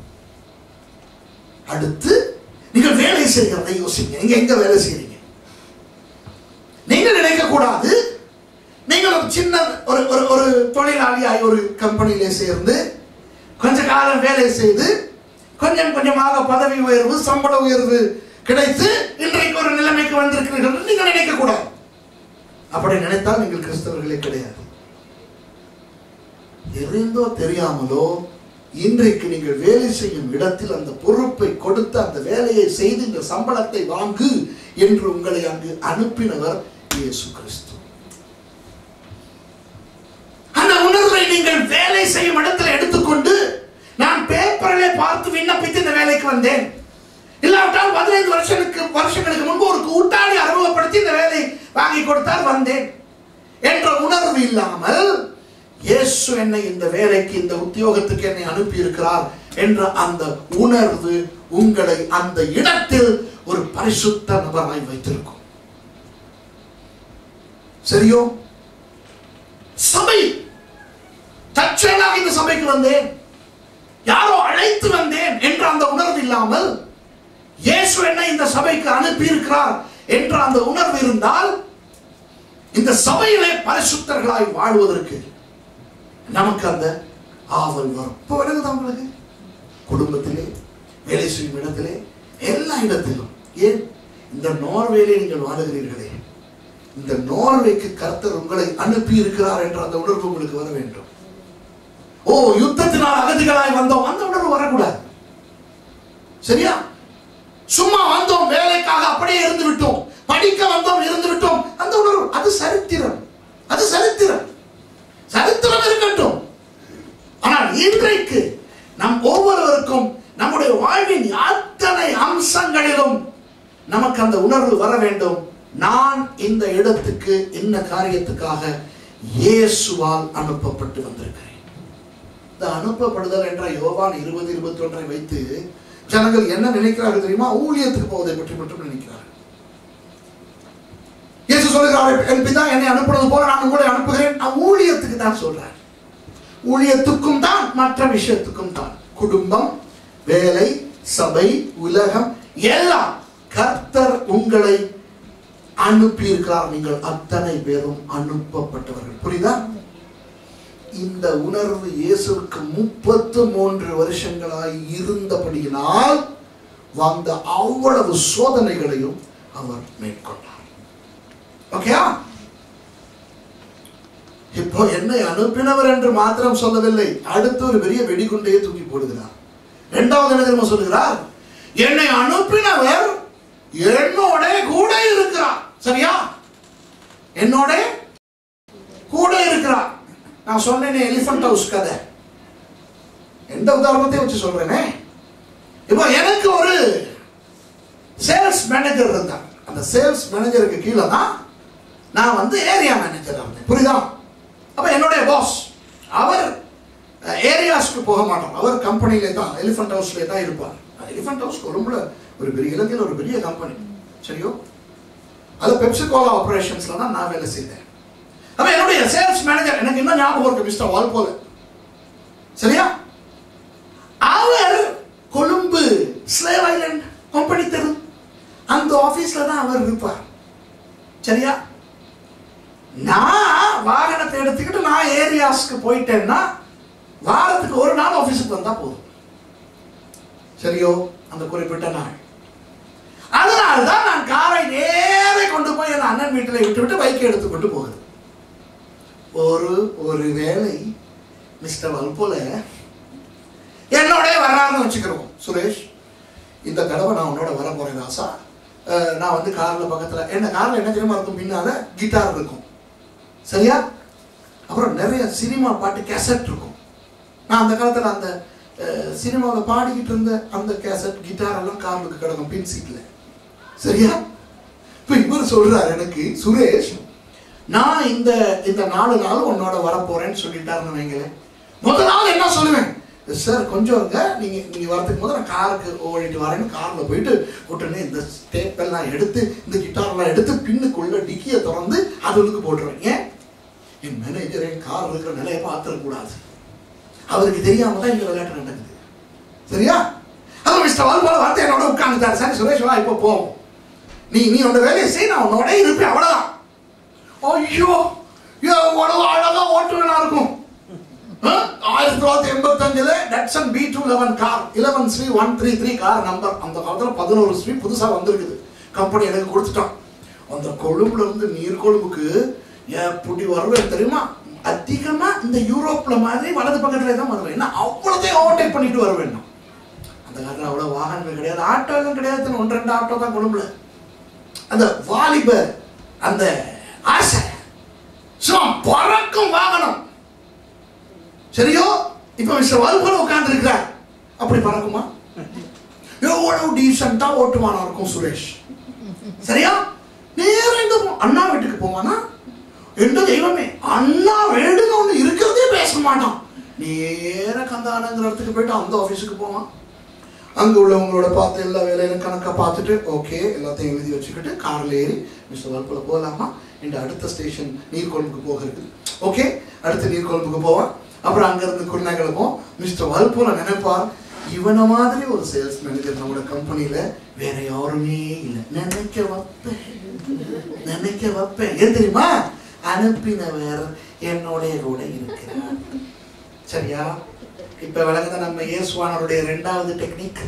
அடுத்து நீங்கள் வேலை செய்கிறதை யோசிங்க நீங்க எங்க வேலை செய்றீங்க நீங்கள் நினைக்க கூடாது நீங்கள் ஒரு சின்ன ஒரு ஒரு ஒரு தொழிலாளியாய் ஒரு கம்பெனியிலே சேர்ந்து கொஞ்ச காலம் வேலை செய்து கொஞ்சம் கொஞ்சமாக பதவி உயர்வு சம்பள உயர்வு கிடைத்து இன்றைக்கு ஒரு நிலைமைக்கு வந்திருக்கிறீர்கள் என்று நீங்கள் நினைக்க கூடாது அப்படி நினைத்தால் நீங்கள் கிறிஸ்தவர்களே கிடையாது தெரிந்தோ தெரியாமலோ இன்றைக்கு நீங்கள் வேலை செய்யும் இடத்தில் அந்த பொறுப்பை கொடுத்து அந்த வேலையை செய்து இந்த சம்பளத்தை வாங்கு என்று உங்களை அங்கு அனுப்பினவர் இயேசு கிறிஸ்து அந்த உணர்வை நீங்கள் வேலை செய்யும் இடத்துல எடுத்துக்கொண்டு நான் பேப்பரிலே பார்த்து விண்ணப்பித்து இந்த வேலைக்கு வந்தேன் இல்லாவிட்டால் பதினைந்து வருஷங்களுக்கு வருஷங்களுக்கு முன்பு ஒரு கூட்டாளி அறிமுகப்படுத்தி இந்த வேலை வாங்கி கொடுத்தால் வந்தேன் என்ற உணர்வு இல்லாமல் இயேசு என்னை இந்த வேலைக்கு இந்த உத்தியோகத்துக்கு என்னை அனுப்பி இருக்கிறார் என்ற அந்த உணர்வு உங்களை அந்த இடத்தில் ஒரு பரிசுத்த நபராய் வைத்திருக்கும் சரியோ சபை தற்செயலாக இந்த சபைக்கு வந்தேன் யாரோ அழைத்து வந்தேன் என்ற அந்த உணர்வு இல்லாமல் இயேசு என்னை இந்த சபைக்கு அனுப்பி இருக்கிறார் என்ற அந்த உணர்வு இருந்தால் இந்த சபையிலே பரிசுத்தர்களாய் வாழ்வதற்கு நமக்கு அந்த ஆவல் வரும் இப்போ விலகுதா உங்களுக்கு குடும்பத்திலே வேலை செய்யும் இடத்திலே எல்லா இடத்திலும் ஏன் இந்த நோர்வேலே நீங்கள் வாழுகிறீர்களே இந்த நோர்வேக்கு கர்த்தர் உங்களை அனுப்பி இருக்கிறார் என்ற அந்த உணர்வு உங்களுக்கு வர வேண்டும் ஓ யுத்தத்தினால் அகதிகளாய் வந்தோம் அந்த உணர்வு வரக்கூடாது சரியா சும்மா வந்தோம் வேலைக்காக அப்படியே இருந்து விட்டோம் படிக்க வந்தோம் இருந்து விட்டோம் அந்த உணர்வு அது சரித்திரம் அது சரித்திரம் சரித்திரம் இருக்கட்டும் ஆனால் இன்றைக்கு நம் ஒவ்வொருவருக்கும் நம்முடைய வாழ்வின் அத்தனை அம்சங்களிலும் நமக்கு அந்த உணர்வு வர வேண்டும் நான் இந்த இடத்துக்கு என்ன காரியத்துக்காக இயேசுவால் அனுப்பப்பட்டு வந்திருக்கிறேன் இந்த அனுப்பப்படுதல் என்ற யோவான் இருபது இருபத்தி ஒன்றை வைத்து ஜனங்கள் என்ன நினைக்கிறார்கள் தெரியுமா ஊழியத்துக்கு போவதை பற்றி மட்டும் நினைக்கிறார்கள் இயேசு சொல்லுகிறார் என் பிதா என்னை அனுப்புறது போல நான் உங்களை அனுப்புகிறேன் நான் ஊழியத்துக்கு தான் சொல்றேன் ஊழியத்துக்கும் தான் மற்ற விஷயத்துக்கும் தான் குடும்பம் வேலை சபை உலகம் எல்லாம் கர்த்தர் உங்களை அனுப்பி இருக்கிறார் நீங்கள் அத்தனை பேரும் அனுப்பப்பட்டவர்கள் புரியுதா இந்த உணர்வு இயேசுவுக்கு முப்பத்து மூன்று வருஷங்களாய் இருந்தபடியினால் வந்த அவ்வளவு சோதனைகளையும் அவர் மேற்கொண்டார் ஓகேயா இப்போ என்னை அனுப்பினவர் என்று மாத்திரம் சொல்லவில்லை அடுத்து ஒரு பெரிய வெடிகுண்டையை தூக்கி போடுகிறார் இரண்டாவது என்ன தெரியுமா சொல்லுகிறார் என்னை அனுப்பினவர் என்னோட கூட இருக்கிறார் சரியா என்னோட கூட இருக்கிறார் நான் சொன்னேனே எலிஃபண்ட் ஹவுஸ் கதை எந்த உதாரணத்தையும் வச்சு சொல்றேனே இப்போ எனக்கு ஒரு சேல்ஸ் மேனேஜர் இருந்தார் அந்த சேல்ஸ் மேனேஜருக்கு கீழே தான் நான் வந்து ஏரியா மேனேஜர் இருந்தேன் புரியுதா அப்போ என்னுடைய பாஸ் அவர் ஏரியாஸ்க்கு போக மாட்டோம் அவர் கம்பெனிலே தான் எலிஃபண்ட் ஹவுஸ்லேயே தான் இருப்பார் எலிஃபண்ட் ஹவுஸ் கொழும்புல ஒரு பெரிய இலங்கையில் ஒரு பெரிய கம்பெனி சரியோ அது பெப்சி கோலா ஆப்ரேஷன்ஸ்ல தான் நான் வேலை செய்தேன் அப்போ என்னுடைய சேல்ஸ் மேனேஜர் எனக்கு இன்னும் ஞாபகம் இருக்கு மிஸ்டர் வால் போல சரியா அவர் கொழும்பு ஸ்லேவ் ஐலண்ட் கம்பெனி தெரு அந்த ஆபீஸ்ல தான் அவர் இருப்பார் சரியா நான் வாகனத்தை எடுத்துக்கிட்டு நான் ஏரியாஸ்க்கு போயிட்டேன்னா வாரத்துக்கு ஒரு நாள் ஆபீஸுக்கு வந்தா போதும் சரியோ அந்த குறிப்பிட்ட நாள் அதனால தான் நான் காரை நேரே கொண்டு போய் என் அண்ணன் வீட்டில் விட்டு விட்டு பைக்கை எடுத்துக்கொண்டு போகுது ஒரு ஒரு வேளை மிஸ்டர் வல்போல என்னோட வர்றாருன்னு வச்சுக்கிறோம் சுரேஷ் இந்த தடவை நான் உன்னோட வர போறேன் ராசா அஹ், நான் வந்து கார்ல பக்கத்துல என்ன கார்ல என்ன தெரியுமா இருக்கும் பின்னால கிட்டார் இருக்கும் சரியா அப்புறம் நிறைய சினிமா பாட்டு கேசட் இருக்கும் நான் அந்த காலத்துல அந்த சினிமாவில் பாடிக்கிட்டு இருந்த அந்த கேசட் கிட்டார் எல்லாம் கார்லுக்கு கிடக்கும் பின் சீட்ல சரியா இப்போ இவர் சொல்றாரு எனக்கு சுரேஷ் நான் இந்த இந்த நாலு நாள் உன்னோட வரப்போறேன்னு சொல்லிட்டாருன்னு வைங்களேன் முதல் நாள் என்ன சொல்லுவேன் சார் கொஞ்சம் இருங்க நீங்க நீங்க வரதுக்கு முதல்ல நான் காருக்கு ஓடிட்டு வரேன்னு கார்ல போயிட்டு உடனே இந்த ஸ்டேப் எல்லாம் எடுத்து இந்த கிட்டார் எல்லாம் எடுத்து பின்னுக்குள்ள டிக்கியை திறந்து அதுக்கு போட்டுருவேன் ஏன் என் மேனேஜர் என் கார் இருக்கிற நிலையை பார்த்துடக்கூடாது அவருக்கு தெரியாம தான் இங்க விளையாட்டு நடக்குது சரியா அது மிஸ்டர் வால் போல வந்து என்னோட உட்காந்துட்டாரு சரி சுரேஷ் வா இப்போ போவோம் நீ நீ உன்னோட வேலையை செய் நான் உன்னோட இருப்பேன் அவ்வளவுதான் ஐயோ எவ்வளவு அழகா ஓட்டுவனா இருக்கும் ஆ? ஆயிரத்தி தொள்ளாயிரத்தி எண்பத்தஞ்சுல Datsun B two eleven car eleven Sri one three three car number அந்த காலத்துல பதினோரு ஸ்ரீ புதுசா வந்திருக்குது கம்பெனி எனக்கு கொடுத்துட்டான் அந்த கொழும்புல இருந்து நீர் கொழும்புக்கு எப்படி வருவேன் தெரியுமா அதிகமா இந்த யூரோப்ல மாதிரி வலது பக்கத்துல தான் வருவேன் ஏன்னா அவ்வளோத்தையும் ஓவர்டேக் பண்ணிட்டு வருவேன் நான். அந்த காலத்துல அவ்வளவு வாகனங்கள் கிடையாது ஆட்டோ எல்லாம் கிடையாது ஒன்று ரெண்டு ஆட்டோ தான் கொழும்புல அந்த வாலிப அந்த ஆசை சும்மா பறக்கும் வாகனம் சரியோ இப்ப மிஸ்டர் வல்பல உட்கார்ந்து இருக்கிறார் அப்படி பறக்குமா எவ்வளவு டீசெண்டா ஓட்டுவானா இருக்கும் சுரேஷ் சரியா நேரம் எங்க போ அண்ணா வீட்டுக்கு போவானா எந்த தெய்வமே அண்ணா வீடுன்னு ஒண்ணு இருக்கிறதே பேச மாட்டான் நேர கந்தானங்கிற இடத்துக்கு போயிட்டு அந்த ஆபீஸுக்கு போவான் அங்க உள்ளவங்களோட பார்த்து எல்லா வேலையிலும் கணக்கா பார்த்துட்டு ஓகே எல்லாத்தையும் எழுதி வச்சுக்கிட்டு கார்ல ஏறி மிஸ்டர் வல்புல போகலாமா இந்த அடுத்த ஸ்டேஷன் நீர்கொழும்புக்கு போக இருக்குது ஓகே அடுத்து நீர்கொழும்புக்கு போவான் அப்புறம் அங்க இருந்து குருநாகலுக்கும் மிஸ்டர் வல்புல நினைப்பார் இவன மாதிரி ஒரு சேல்ஸ் மேனேஜர் நம்மளோட கம்பெனில வேற யாருமே இல்லை நினைக்க வைப்பேன் நினைக்க வைப்பேன் ஏன் தெரியுமா அனுப்பினவர் என்னோட கூட இருக்கிறார் சரியா இப்ப விளங்குத நம்ம இயேசுவானவருடைய இரண்டாவது டெக்னிக்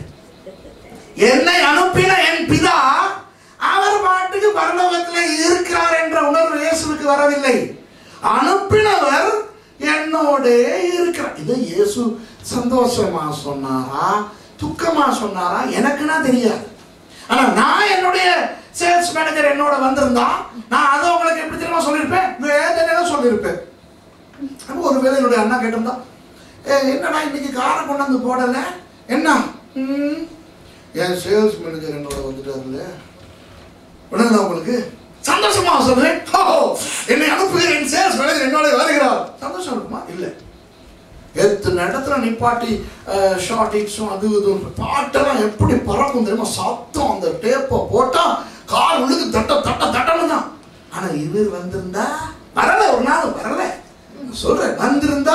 என்னை அனுப்பின என் பிதா அவர் பாட்டுக்கு பரலோகத்தில் இருக்கிறார் என்ற உணர்வு இயேசுவுக்கு வரவில்லை அனுப்பினவர் என்னோட இருக்கிறார் இது இயேசு சந்தோஷமா சொன்னாரா துக்கமா சொன்னாரா எனக்குன்னா தெரியாது ஆனா நான் என்னுடைய சேல்ஸ் மேனேஜர் என்னோட வந்திருந்தா நான் அதை உங்களுக்கு எப்படி தெரியுமா சொல்லியிருப்பேன் வேதனையில சொல்லியிருப்பேன் அப்போ ஒருவேளை என்னுடைய அண்ணா கேட்டிருந்தா ஏ என்னடா இன்னைக்கு காரை கொண்டு வந்து போடல என்ன ம், என் சேல்ஸ் மேனேஜர் என்னோட வந்துட்டாருல்ல உடனே உங்களுக்கு சந்தோஷமா சொல்லுவேன் "ஓ, என்னை அனுப்புகிற என் சேல்ஸ் மேனேஜர் என்னோட வருகிறார் சந்தோஷம் இருக்குமா இல்லை எத்தனை இடத்துல நிப்பாட்டி ஷார்ட் ஹிட்ஸும் அது இதுவும் பாட்டெல்லாம் எப்படி பறக்கும் தெரியுமா சத்தம் அந்த டேப்பை போட்டா கார் விழுது தட்ட தட்ட தட்டன்னு தான் ஆனா இவர் வந்திருந்தா வரல ஒரு நாள் வரல நான் சொல்றேன் வந்திருந்தா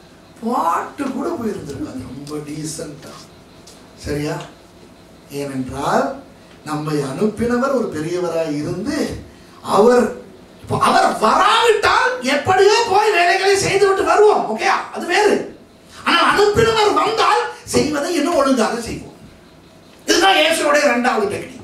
பாட்டு கூட போயிருந்திருக்காது ரொம்ப டீசெண்டா சரியா ஏனென்றால் நம்மை அனுப்பினவர் ஒரு பெரியவராய் இருந்து அவர் இப்போ அவர் வராவிட்டால் எப்படியோ போய் வேலைகளை செய்து விட்டு வருவோம் ஓகே அது வேறு ஆனால் அனுப்பினவர் வந்தால் செய்வதை இன்னும் ஒழுங்காக செய்வோம் இதுதான் இயேசுடைய இரண்டாவது டெக்னிக்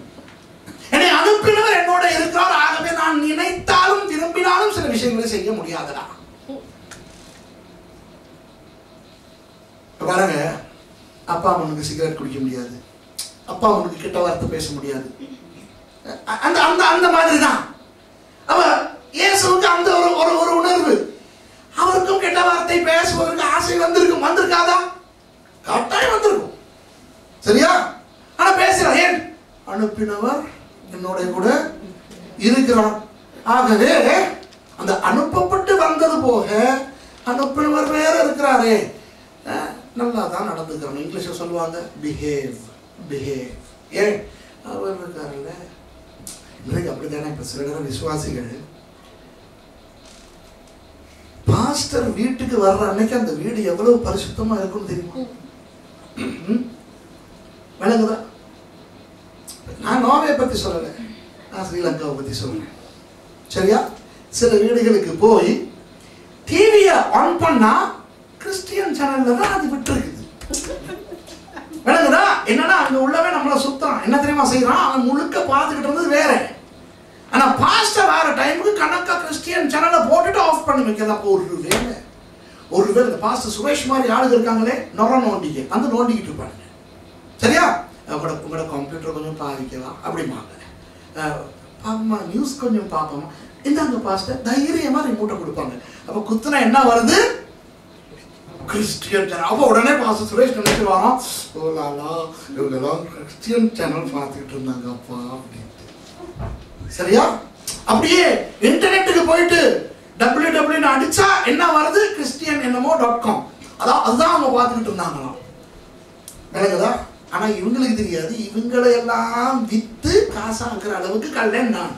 என்னை அனுப்பினவர் என்னோட இருக்கிறார் ஆகவே நான் நினைத்தாலும் விரும்பினாலும் சில விஷயங்களை செய்ய முடியாதடா இப்ப பாருங்க அப்பா அவனுக்கு சிகரெட் குடிக்க முடியாது அப்பா அவனுக்கு கெட்ட வார்த்தை பேச முடியாது அ- அந்த அந்த அந்த மாதிரி தான் அவ இயேசுவுக்கு அந்த ஒரு ஒரு ஒரு உணர்வு அவருக்கும் கெட்ட வார்த்தை பேசுவதற்கு ஆசை வந்திருக்கும் வந்திருக்காதா கட்டாயம் வந்திருக்கும் சரியா ஆனா பேசுறார் ஏன் அனுப்பினவர் என்னோட கூட இருக்கிறார் ஆகவே அந்த அனுப்பப்பட்டு வந்தது போக அனுப்பினவர் வேற இருக்கிறாரே அஹ், நல்லா தான் நடந்துக்கிறோம் இங்கிலீஷ்ல சொல்லுவாங்க பிஹேவ் பிஹேவ் ஏன் அவர் இருக்காருல்ல இன்றைக்கு அப்படித்தானே இப்ப சில நேரம் விசுவாசிகள் பாஸ்டர் வீட்டுக்கு வர்ற அன்னைக்கு அந்த வீடு எவ்வளவு பரிசுத்தமா இருக்கும்னு தெரியுமா ம்? விளங்குதா நான் நோவை பத்தி சொல்லல நான் ஸ்ரீலங்காவை பத்தி சொல்றேன் சரியா சில வீடுகளுக்கு போய் டிவியை ஆன் பண்ணா கிறிஸ்டியன் சேனல்ல தான் அது விட்டு இருக்குது விளங்குதா என்னன்னா அங்க உள்ளவன் நம்மள சுத்தம் என்ன தெரியுமா செய்யறான் அவன் முழுக்க பார்த்துக்கிட்டு இருந்தது வேற ஆனா பாஸ்டர் வர டைமுக்கு கணக்கா கிறிஸ்டியன் சேனலை போட்டுட்டு ஆஃப் பண்ணி வைக்கிறதா அப்போ ஒரு வேலை ஒரு வேலை இந்த பாஸ்டர் சுரேஷ் மாதிரி ஆளுங்க இருக்காங்களே நொர நோண்டிக்க வந்து நோண்டிக்கிட்டு இருப்பாங்க சரியா உங்களோட உங்களோட கம்ப்யூட்டர் கொஞ்சம் பாதிக்கலாம் அப்படிம்பாங்க அஹ், பாப்போமா நியூஸ் கொஞ்சம் பார்ப்போமா இந்தாங்க பாஸ்டர் தைரியமா ரிமோட்டை கொடுப்பாங்க அப்ப குத்துனா என்ன வருது கிறிஸ்டியன் சேனல் அப்போ உடனே பாஸ்டர் சுரேஷ் நினைச்சு வரோம் ஓ லாலா இவங்கெல்லாம் கிறிஸ்டியன் சேனல் பார்த்துக்கிட்டு இருந்தாங்க அப்பா அப்படின்ட்டு சரியா அப்படியே இன்டர்நெட்டுக்கு போயிட்டு டபிள்யூ டபிள்யூ அடிச்சா என்ன வருது கிறிஸ்டியன் என்னமோ டாட் காம் அதான் அதுதான் அவங்க பார்த்துக்கிட்டு இருந்தாங்களாம் விளங்குதா ஆனா இவங்களுக்கு தெரியாது இவங்களை எல்லாம் வித்து காசாக்குற அளவுக்கு கல்லன் நான்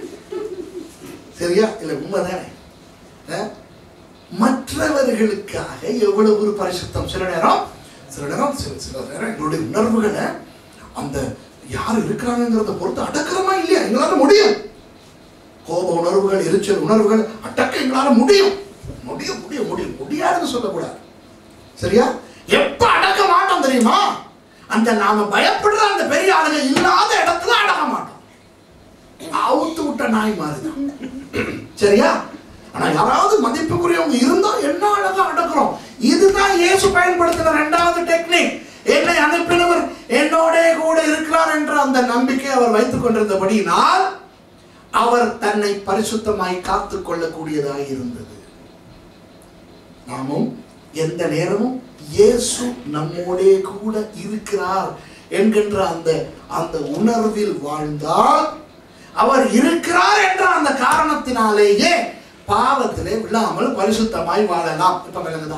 சரியா இல்ல உண்மைதானே அஹ்? மற்றவர்களுக்காக எவ்வளவு ஒரு பரிசுத்தம் சில நேரம் சில நேரம் சில சில நேரம் எங்களுடைய உணர்வுகளை அந்த யார் இருக்கிறாங்கிறத பொறுத்து அடக்கிறமா இல்லையா எங்களால முடியும் கோப உணர்வுகள் எரிச்சல் உணர்வுகள் அடக்க எங்களால முடியும் முடியும் முடியும் முடியும் முடியாதுன்னு சொல்லக்கூடாது சரியா எப்ப அடக்க மாட்டோம் தெரியுமா அந்த நாம பயப்படுற அந்த பெரிய ஆளுங்க இல்லாத இடத்துல அடக்க மாட்டோம் அவுத்து விட்ட நாய் மாதிரிதான் சரியா ஆனா யாராவது மதிப்புக்குரியவங்க இருந்தா என்ன அழகா அடக்குறோம் இதுதான் இயேசு பயன்படுத்தின இரண்டாவது டெக்னிக் என்னை அனுப்பினவர் என்னோட கூட இருக்கிறார் என்ற அந்த நம்பிக்கை அவர் வைத்துக் கொண்டிருந்தபடியினால் அவர் தன்னை பரிசுத்தமாய் காத்துக் கொள்ளக்கூடியதாய் இருந்தது நாமும் எந்த நேரமும் இயேசு நம்மோடே கூட இருக்கிறார் என்கின்ற அந்த அந்த உணர்வில் வாழ்ந்தால் அவர் இருக்கிறார் என்ற அந்த காரணத்தினாலேயே பாவத்திலே விழாமல் பரிசுத்தமாய் வாழலாம் இப்ப விளங்குதா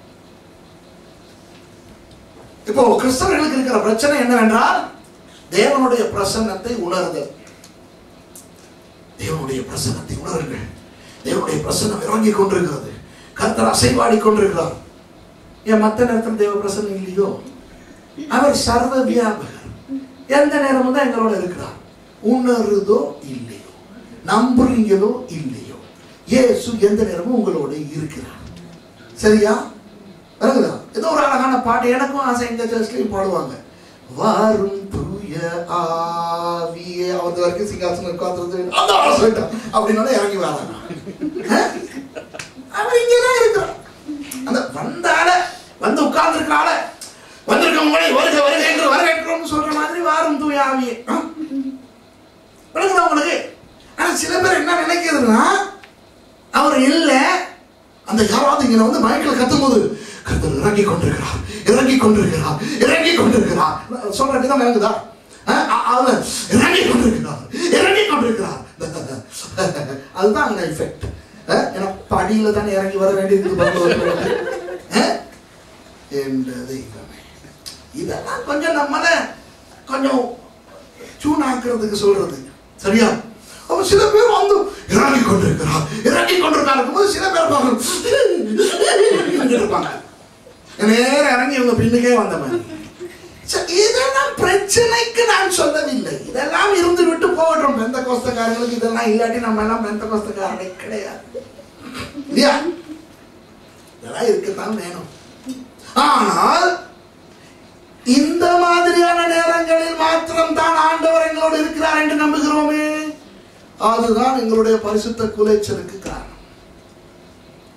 இப்போ கிறிஸ்தவர்களுக்கு இருக்கிற பிரச்சனை என்னவென்றால் தேவனுடைய பிரசன்னத்தை உணர்தல் தேவனுடைய பிரசன்னத்தை உணருங்கள் தேவனுடைய பிரசன்னம் இறங்கி கொண்டிருக்கிறது கர்த்தர் அசைவாடி கொண்டிருக்கிறார் ஏன் மத்த நேரத்தில் தேவ பிரசன்னம் இல்லையோ அவர் சர்வ வியாபகர் எந்த நேரமும் தான் எங்களோட இருக்கிறார் உணருதோ இல்லையோ நம்புறீங்களோ இல்லையோ இயேசு எந்த நேரமும் உங்களோட இருக்கிறார் சரியா வருங்களா ஏதோ ஒரு அழகான பாட்டு எனக்கும் ஆசை எங்க சர்ச்லயும் பாடுவாங்க வாரும் தூய ஆவியே அவர் வரைக்கும் சிங்காசனம் உட்கார்ந்து அந்த ஆசை அப்படின்னால இறங்கி வராங்க அஹ்? அவர் இங்கதான் இருக்கிறார் அந்த வந்தால வந்து உட்கார்ந்து இருக்கிறால வந்திருக்கவங்களை வருக வருக என்று வரவேற்கிறோம்னு சொல்ற மாதிரி வாரும் தூய ஆவியே ஆ? விளங்குதா உங்களுக்கு ஆனா சில பேர் என்ன நினைக்கிறதுனா அவர் இல்ல அந்த யாராவது இங்க வந்து மைக்கில் கத்தும் போது கர்த்தர் இறங்கி கொண்டிருக்கிறார் இறங்கி கொண்டிருக்கிறார் இறங்கி கொண்டிருக்கிறார் சொல்ற விதம் விளங்குதா அஹ், அ- அவர் இறங்கி கொண்டிருக்கிறார் இறங்கி கொண்டிருக்கிறார் அதுதான் அங்க எஃபெக்ட் ஏன்னா படியில தானே இறங்கி வர வேண்டியது பரலோகத்துக்கு. அஹ்? என்ற தெய்வமே இதெல்லாம் கொஞ்சம் நம்மள கொஞ்சம் சூனாக்குறதுக்கு சொல்றது சரியா அப்ப சில பேர் வந்து இறங்கி கொண்டிருக்கிறார் இறங்கி கொண்டிருக்கார் இருக்கும்போது சில பேர் பார்க்கணும் இருப்பாங்க நேரம் இறங்கி இவங்க பின்னுக்கே வந்த மாதிரி சரி, இதெல்லாம் பிரச்சனைக்கு நான் சொல்லவில்லை இதெல்லாம் இருந்து விட்டு போகட்டும் பெந்த கோஸ்தக்காரங்களுக்கு இதெல்லாம் இல்லாட்டி நம்ம எல்லாம் பெந்த கோஸ்தக்காரனே கிடையாது இல்லையா இதெல்லாம் இருக்கத்தான் வேணும் ஆனால் இந்த மாதிரியான நேரங்களில் மாத்திரம் தான் ஆண்டவர் எங்களோடு இருக்கிறார் என்று நம்புகிறோமே அதுதான் எங்களுடைய பரிசுத்த குலைச்சலுக்கு காரணம்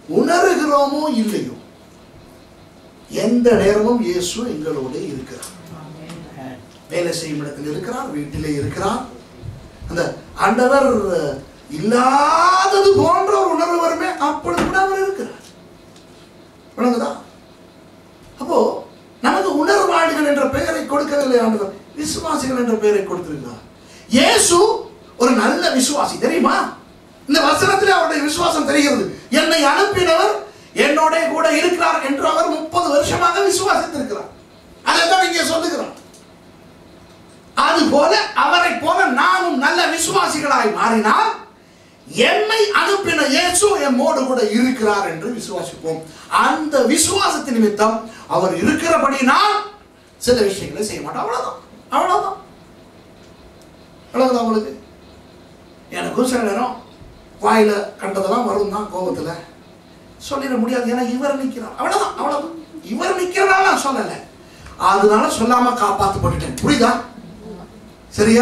உணர்கிறோமோ இல்லையோ எந்த நேரமும் இயேசு எங்களோட இருக்கிறார் வேலை செய்யும் இடத்தில் இருக்கிறார் வீட்டிலே இருக்கிறார் அந்த ஆண்டவர் இல்லாதது போன்ற ஒரு உணர்வு வருமே அப்பொழுது கூட அவர் இருக்கிறார் விளங்குதா அப்போ நமக்கு உணர்வாளிகள் என்ற பெயரை கொடுக்கவில்லை ஆண்டவர் விசுவாசிகள் என்ற பெயரை கொடுத்திருக்கிறார் இயேசு ஒரு நல்ல விசுவாசி தெரியுமா இந்த வசனத்தில் அவருடைய விசுவாசம் தெரிகிறது என்னை அனுப்பினவர் என்னோட கூட இருக்கிறார் என்று அவர் முப்பது வருஷமாக விசுவாசித்திருக்கிறார் அதைத்தான் இங்கே சொல்லுகிறார் அதுபோல அவரை போல நாமும் நல்ல விசுவாசிகளாய் மாறினால் என்னை அனுப்பின இயேசு எம்மோடு கூட இருக்கிறார் என்று விசுவாசிப்போம் அந்த விசுவாசத்தின் நிமித்தம் அவர் இருக்கிறபடினால் சில விஷயங்களை செய்ய மாட்டோம் அவ்வளவுதான் அவ்வளவுதான் அவ்வளவுதான் உங்களுக்கு எனக்கும் சில நேரம் வாயில கண்டதெல்லாம் வரும் தான் கோபத்துல சொல்லிட முடியாது ஏன்னா இவர் நிக்கிறார் அவ்வளவுதான் அவ்வளவுதான் இவர் நிக்கிறனால நான் சொல்லல அதனால சொல்லாம காப்பாத்து போட்டுட்டேன் புரியுதா சரியா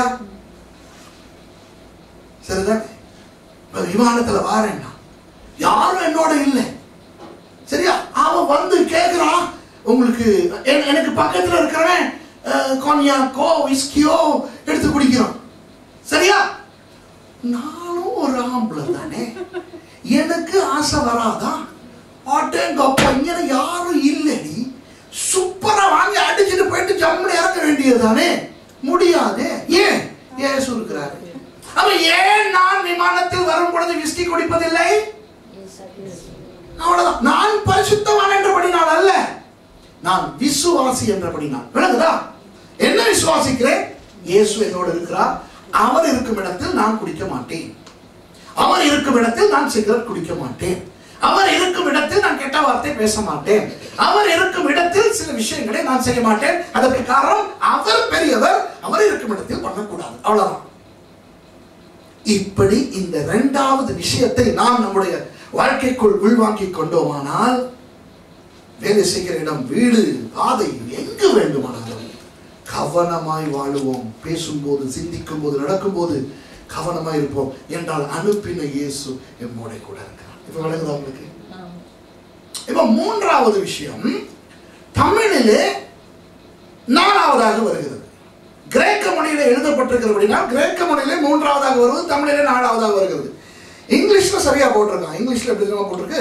சரிதான் இப்ப விமானத்துல வாரேன்னா யாரும் என்னோட இல்லை சரியா அவன் வந்து கேக்குறான் உங்களுக்கு என்- எனக்கு பக்கத்துல இருக்கிறவன் கொன்யாக்கோ விஸ்கியோ எடுத்து குடிக்கிறான் சரியா நானும் ஒரு ஆம்பளை தானே எனக்கு ஆசை வராதா ஆட்டேங்கப்பா இங்க யாரும் இல்லடி சூப்பரா வாங்கி அடிச்சுட்டு போயிட்டு ஜம்முன்னு இறங்க வேண்டியது தானே முடியாது ஏன் ஏசு இருக்கிறாரு அப்ப ஏன் நான் விமானத்தில் வரும் பொழுது விஸ்கி குடிப்பதில்லை அவ்வளவுதான் நான் பரிசுத்தவான் என்றபடினால் அல்ல நான் விசுவாசி என்றபடினால் விளங்குதா என்ன விசுவாசிக்கிறேன் இயேசு என்னோடு இருக்கிறார் அவர் இருக்கும் இடத்தில் நான் குடிக்க மாட்டேன் அவர் இருக்கும் இடத்தில் நான் சிகரெட் குடிக்க மாட்டேன் அவர் இருக்கும் இடத்தில் நான் கெட்ட வார்த்தை பேச மாட்டேன் அவர் இருக்கும் இடத்தில் சில விஷயங்களை நான் செய்ய மாட்டேன் அதற்கு காரணம் அவர் பெரியவர் அவர் இருக்கும் இடத்தில் பண்ணக்கூடாது அவ்வளவுதான் இப்படி இந்த இரண்டாவது விஷயத்தை நாம் நம்முடைய வாழ்க்கைக்குள் உள்வாங்கிக் கொண்டோமானால் வேலை செய்கிற இடம் வீடு பாதை எங்கு வேண்டுமானாலும் கவனமாய் வாழுவோம் பேசும்போது சிந்திக்கும் போது நடக்கும்போது கவனமாய் இருப்போம் என்றால் அனுப்பின இயேசு எம்மோட கூட இருக்கிறார் இப்ப விளங்குதா உங்களுக்கு இப்ப மூன்றாவது விஷயம் தமிழிலே நாலாவதாக வருகிறது கிரேக்க மொழியில எழுதப்பட்டிருக்கிறபடினா கிரேக்க மொழியிலே மூன்றாவதாக வருவது தமிழிலே நாலாவதாக வருகிறது இங்கிலீஷ்ல சரியா போட்டிருக்கான் இங்கிலீஷ்ல எப்படி தெரியுமா போட்டிருக்கு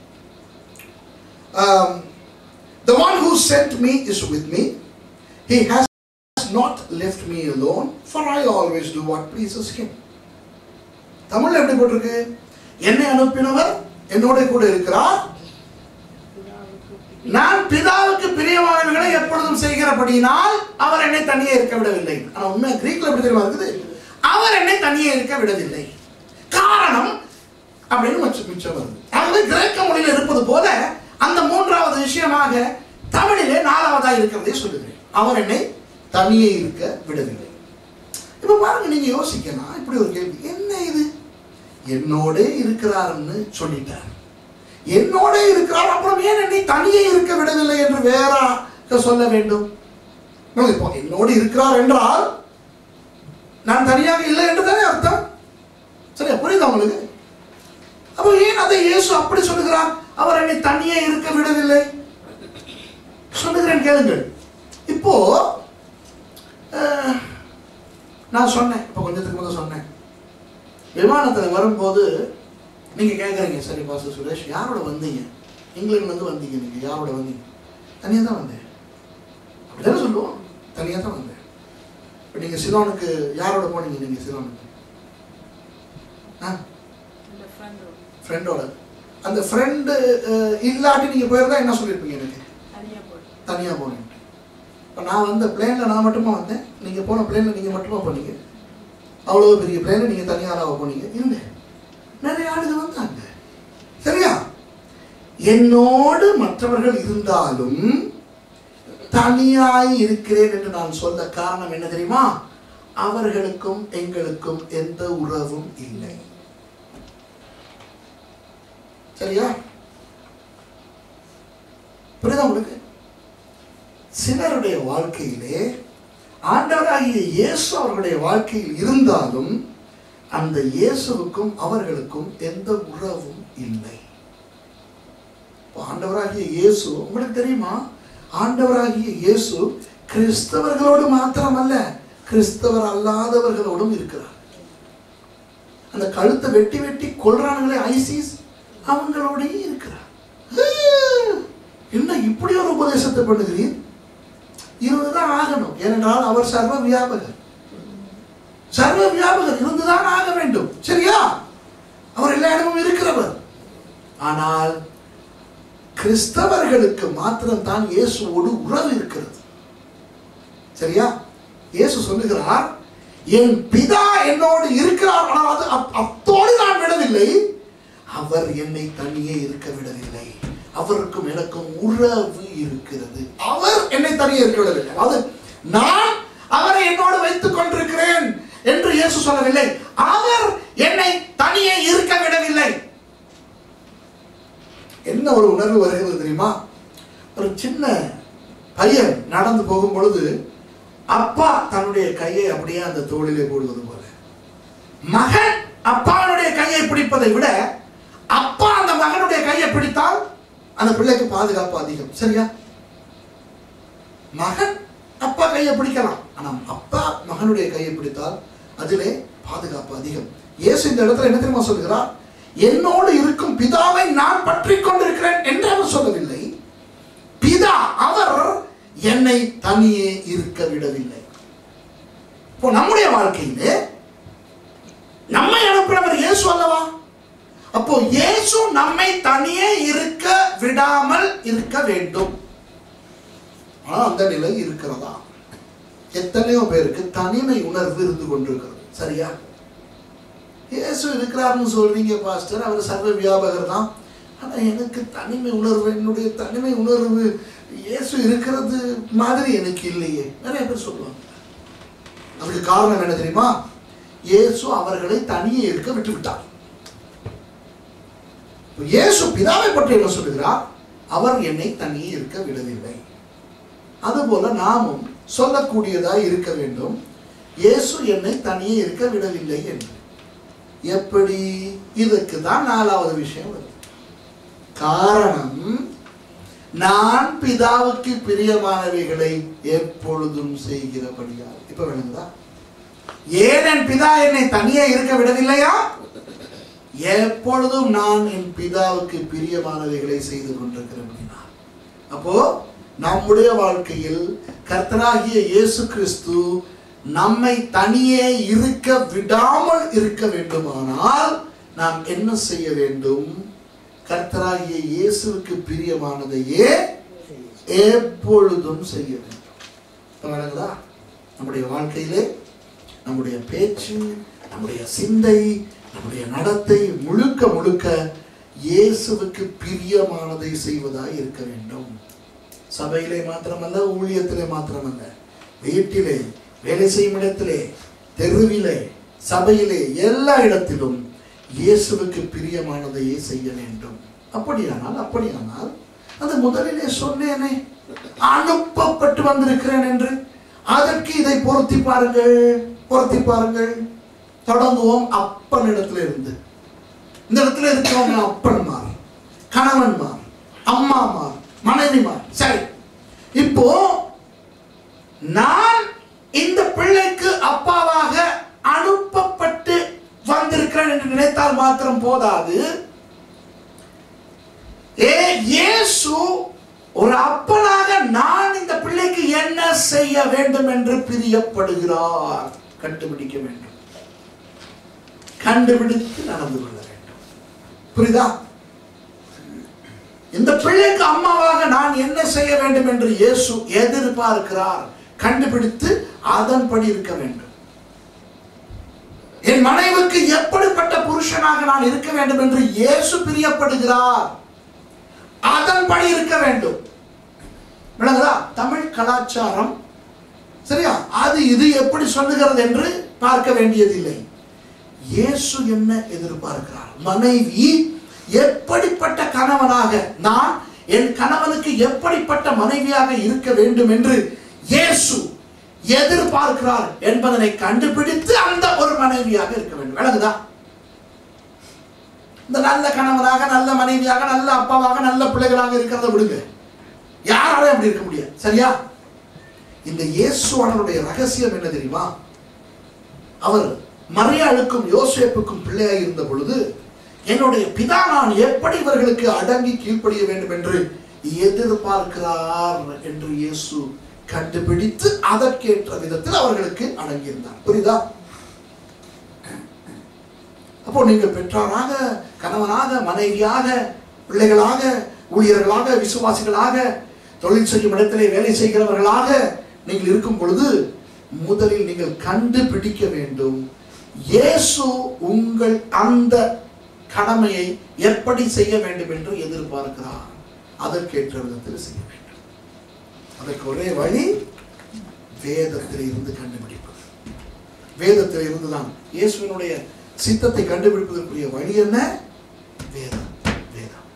um, the one who sent me is with me he has not left me alone for I always do what pleases him தமிழ்ல எப்படி போட்டிருக்கு என்னை அனுப்பினவர் என்னோட கூட இருக்கிறார் நான் பிதாவுக்கு பிரியமானவர்களை எப்பொழுதும் செய்கிறபடியினால் அவர் என்னை தனியே இருக்க விடவில்லை ஆனா உண்மை கிரீக்ல எப்படி தெரியுமா இருக்குது அவர் என்னை தனியே இருக்க விடவில்லை காரணம் அப்படின்னு மிச்சம் மிச்சம் வருது ஆகவே கிரேக்க மொழியில் இருப்பது போல அந்த மூன்றாவது விஷயமாக தமிழிலே நாலாவதாக இருக்கிறதே சொல்லுகிறேன் அவர் என்னை தனியே இருக்க விடவில்லை இப்ப பாருங்க நீங்க யோசிக்கலாம் இப்படி ஒரு கேள்வி என்ன இது என்னோட இருக்கிறாருன்னு சொல்லிட்டார் என்னோட இருக்கிறார் அப்புறம் ஏன் என்னை தனியே இருக்க விடவில்லை என்று வேற சொல்ல வேண்டும் நம்ம இப்போ என்னோடு இருக்கிறார் என்றால் நான் தனியாக இல்லை என்று தானே அர்த்தம் சரியா புரியுதா உங்களுக்கு அப்போ ஏன் அதை இயேசு அப்படி சொல்லுகிறார் அவர் என்னை தனியே இருக்க விடவில்லை சொல்லுகிறேன் கேளுங்கள் இப்போ அஹ், நான் சொன்னேன் இப்போ கொஞ்சத்துக்கு முதல்ல சொன்னேன் விமானத்தில் வரும்போது நீங்க கேட்குறீங்க சரி பாச சுரேஷ் யாரோட வந்தீங்க இங்கிலாந்துல இருந்து வந்தீங்க நீங்க யாரோட வந்தீங்க தனியா தான் வந்தேன் அப்படிதானே சொல்லுவோம் தனியா தான் வந்தேன் இப்போ நீங்க சிலோனுக்கு யாரோட போனீங்க நீங்க சிலோனுக்கு ஆ ஃப்ரெண்டோட அந்த ஃப்ரெண்டு இல்லாட்டி நீங்க போயிருந்தா என்ன சொல்லியிருப்பீங்க எனக்கு தனியா போனேன் இப்போ நான் வந்த பிளேன்ல நான் மட்டுமா வந்தேன் நீங்க போன பிளேன்ல நீங்க மட்டுமா போனீங்க அவ்வளவு பெரிய பிளேன்ல நீங்க தனியாராக போனீங்க இல்லை நிறைய ஆளுங்க வந்தாங்க சரியா என்னோடு மற்றவர்கள் இருந்தாலும் தனியாய் இருக்கிறேன் என்று நான் சொல்ல காரணம் என்ன தெரியுமா அவர்களுக்கும் எங்களுக்கும் எந்த உறவும் இல்லை சரியா புரியுதா உங்களுக்கு சிலருடைய வாழ்க்கையிலே ஆண்டவராகிய இயேசு அவர்களுடைய வாழ்க்கையில் இருந்தாலும் அந்த இயேசுவுக்கும் அவர்களுக்கும் எந்த உறவும் இல்லை ஆண்டவராகிய இயேசு உங்களுக்கு தெரியுமா ஆண்டவராகிய இயேசு கிறிஸ்தவர்களோடு மாத்திரமல்ல கிறிஸ்தவர் அல்லாதவர்களோடும் இருக்கிறார் அந்த கழுத்தை வெட்டி வெட்டி கொல்றானுங்களே ஐசிஸ் அவங்களோடயே இருக்கிறார் ஆஹ்! என்ன இப்படி ஒரு உபதேசத்தை பண்ணுகிறீர் இருந்துதான் ஆகணும் ஏனென்றால் அவர் சர்வ வியாபகர் சர்வ வியாபகர் இருந்துதான் ஆக வேண்டும் சரியா அவர் எல்லா இடமும் இருக்கிறவர் ஆனால் கிறிஸ்தவர்களுக்கு மாத்திரம் தான் இயேசுவோடு உறவு இருக்கிறது சரியா இயேசு சொல்லுகிறார் என் பிதா என்னோடு இருக்கிறார் ஆனால் அது அப்- அத்தோடு நான் விடவில்லை அவர் என்னை தனியே இருக்க விடவில்லை அவருக்கும் எனக்கும் உறவு இருக்கிறது அவர் என்னை தனியே இருக்க விடவில்லை அதாவது நான் அவரை என்னோடு வைத்துக் கொண்டிருக்கிறேன் என்று இயேசு சொல்லவில்லை அவர் என்னை தனியே இருக்க விடவில்லை என்ன ஒரு உணர்வு வருகிறது தெரியுமா ஒரு சின்ன பையன் நடந்து போகும் பொழுது அப்பா தன்னுடைய கையை அப்படியே அந்த தோளிலே போடுவது போல மகன் அப்பாவுடைய கையை பிடிப்பதை விட அப்பா அந்த மகனுடைய கையை பிடித்தால் அந்த பிள்ளைக்கு பாதுகாப்பு அதிகம் சரியா மகன் அப்பா கையை பிடிக்கலாம் ஆனா அப்பா மகனுடைய கையை பிடித்தால் அதிலே பாதுகாப்பு அதிகம் இயேசு இந்த இடத்துல என்ன தெரியுமா சொல்கிறார் என்னோடு இருக்கும் பிதாவை நான் பற்றி கொண்டிருக்கிறேன் என்று அவர் சொல்லவில்லை பிதா அவர் என்னை தனியே இருக்க விடவில்லை இப்போ நம்முடைய வாழ்க்கையிலே நம்மை அனுப்பினவர் இயேசு அல்லவா அப்போ இயேசு நம்மை தனியே இருக்க விடாமல் இருக்க வேண்டும் ஆனா அந்த நிலை இருக்கிறதா எத்தனையோ பேருக்கு தனிமை உணர்வு இருந்து கொண்டிருக்கிறது சரியா இயேசு இருக்கிறார்னு சொல்றீங்க பாஸ்டர் அவர் சர்வ வியாபகர் தான் ஆனா எனக்கு தனிமை உணர்வு என்னுடைய தனிமை உணர்வு இயேசு இருக்கிறது மாதிரி எனக்கு இல்லையே நிறைய பேர் சொல்லுவாங்க அதுக்கு காரணம் என்ன தெரியுமா இயேசு அவர்களை தனியே இருக்க விட்டு விட்டார் இப்ப இயேசு பிதாவை பற்றி என்ன சொல்லுகிறார் அவர் என்னை தனியே இருக்க விடவில்லை அதுபோல நாமும் சொல்லக்கூடியதாய் இருக்க வேண்டும் இயேசு என்னை தனியே இருக்க விடவில்லை என்று எப்படி இதுக்கு தான் நாலாவது விஷயம் வருது காரணம் நான் பிதாவுக்கு பிரியமானவைகளை எப்பொழுதும் செய்கிறபடியால் இப்ப விளங்குதா ஏன் என் பிதா என்னை தனியே இருக்க விடவில்லையா எப்பொழுதும் நான் என் பிதாவுக்கு பிரியமானவைகளை செய்து கொண்டிருக்கிறேன் அப்போ நம்முடைய வாழ்க்கையில் கர்த்தராகிய இயேசு கிறிஸ்து நம்மை தனியே இருக்க விடாமல் இருக்க வேண்டுமானால் நாம் என்ன செய்ய வேண்டும் கர்த்தராகிய இயேசுவுக்கு பிரியமானதையே எப்பொழுதும் செய்ய வேண்டும் இப்ப விளங்குதா நம்முடைய வாழ்க்கையிலே நம்முடைய பேச்சு நம்முடைய சிந்தை நம்முடைய நடத்தை முழுக்க முழுக்க இயேசுவுக்கு பிரியமானதை செய்வதாய் இருக்க வேண்டும் சபையிலே மாத்திரமல்ல ஊழியத்திலே மாத்திரமல்ல வீட்டிலே வேலை செய்யும் இடத்திலே தெருவிலே சபையிலே எல்லா இடத்திலும் இயேசுவுக்கு பிரியமானதையே செய்ய வேண்டும் அப்படியானால் அப்படியானால் அது முதலிலே சொன்னேனே அனுப்பப்பட்டு வந்திருக்கிறேன் என்று அதற்கு இதை பொருத்தி பாருங்கள் பொருத்தி பாருங்கள் தொடங்குவோம் அப்பன் இடத்துல இருந்து இந்த இடத்துல இருக்கிறவங்க அப்பன்மார் கணவன்மார் அம்மாமார் மனைவிமார் சரி இப்போ நான் இந்த பிள்ளைக்கு அப்பாவாக அனுப்பப்பட்டு வந்திருக்கிறேன் என்று நினைத்தால் மாத்திரம் போதாது ஏ இயேசு ஒரு அப்பனாக நான் இந்த பிள்ளைக்கு என்ன செய்ய வேண்டும் என்று பிரியப்படுகிறார் கண்டுபிடிக்க வேண்டும் கண்டுபிடித்து நடந்து கொள்ள வேண்டும் புரியுதா இந்த பிள்ளைக்கு அம்மாவாக நான் என்ன செய்ய வேண்டும் என்று இயேசு எதிர்பார்க்கிறார் கண்டுபிடித்து அதன்படி இருக்க வேண்டும் என் மனைவிக்கு எப்படிப்பட்ட புருஷனாக நான் இருக்க வேண்டும் என்று இயேசு பிரியப்படுகிறார் அதன்படி இருக்க வேண்டும் விளங்குதா தமிழ் கலாச்சாரம் சரியா அது இது எப்படி சொல்லுகிறது என்று பார்க்க வேண்டியதில்லை இயேசு என்ன எதிர்பார்க்கிறார் மனைவி எப்படிப்பட்ட கணவனாக நான் என் கணவனுக்கு எப்படிப்பட்ட மனைவியாக இருக்க வேண்டும் என்று இயேசு எதிர்பார்க்கிறார் என்பதனை கண்டுபிடித்து அந்த ஒரு மனைவியாக இருக்க வேண்டும் விளங்குதா இந்த நல்ல கணவனாக நல்ல மனைவியாக நல்ல அப்பாவாக நல்ல பிள்ளைகளாக இருக்கிறத விடுங்க யாராலும் அப்படி இருக்க முடியாது சரியா இந்த இயேசுவானவருடைய ரகசியம் என்ன தெரியுமா அவர் மரியாளுக்கும் யோசேப்புக்கும் பிள்ளையாக இருந்த பொழுது என்னுடைய பிதா நான் எப்படி இவர்களுக்கு அடங்கி கீழ்ப்படிய வேண்டும் என்று எதிர்பார்க்கிறார் என்று இயேசு கண்டுபிடித்து அதற்கேற்ற விதத்தில் அவர்களுக்கு அடங்கியிருந்தார் புரியுதா அப்போ நீங்கள் பெற்றாராக கணவனாக மனைவியாக பிள்ளைகளாக ஊழியர்களாக விசுவாசிகளாக தொழில் செய்யும் இடத்திலே வேலை செய்கிறவர்களாக நீங்கள் இருக்கும் பொழுது முதலில் நீங்கள் கண்டுபிடிக்க வேண்டும் இயேசு உங்கள் அந்த கடமையை எப்படி செய்ய வேண்டும் என்று எதிர்பார்க்கிறார் அதற்கேற்ற விதத்தில் செய்ய வேண்டும் அதற்கு ஒரே வழி வேதத்தில் இருந்து கண்டுபிடிப்பது வேதத்தில் இருந்துதான் இயேசுவினுடைய சித்தத்தை கண்டுபிடிப்பதற்குரிய வழி என்ன வேதம் வேதம்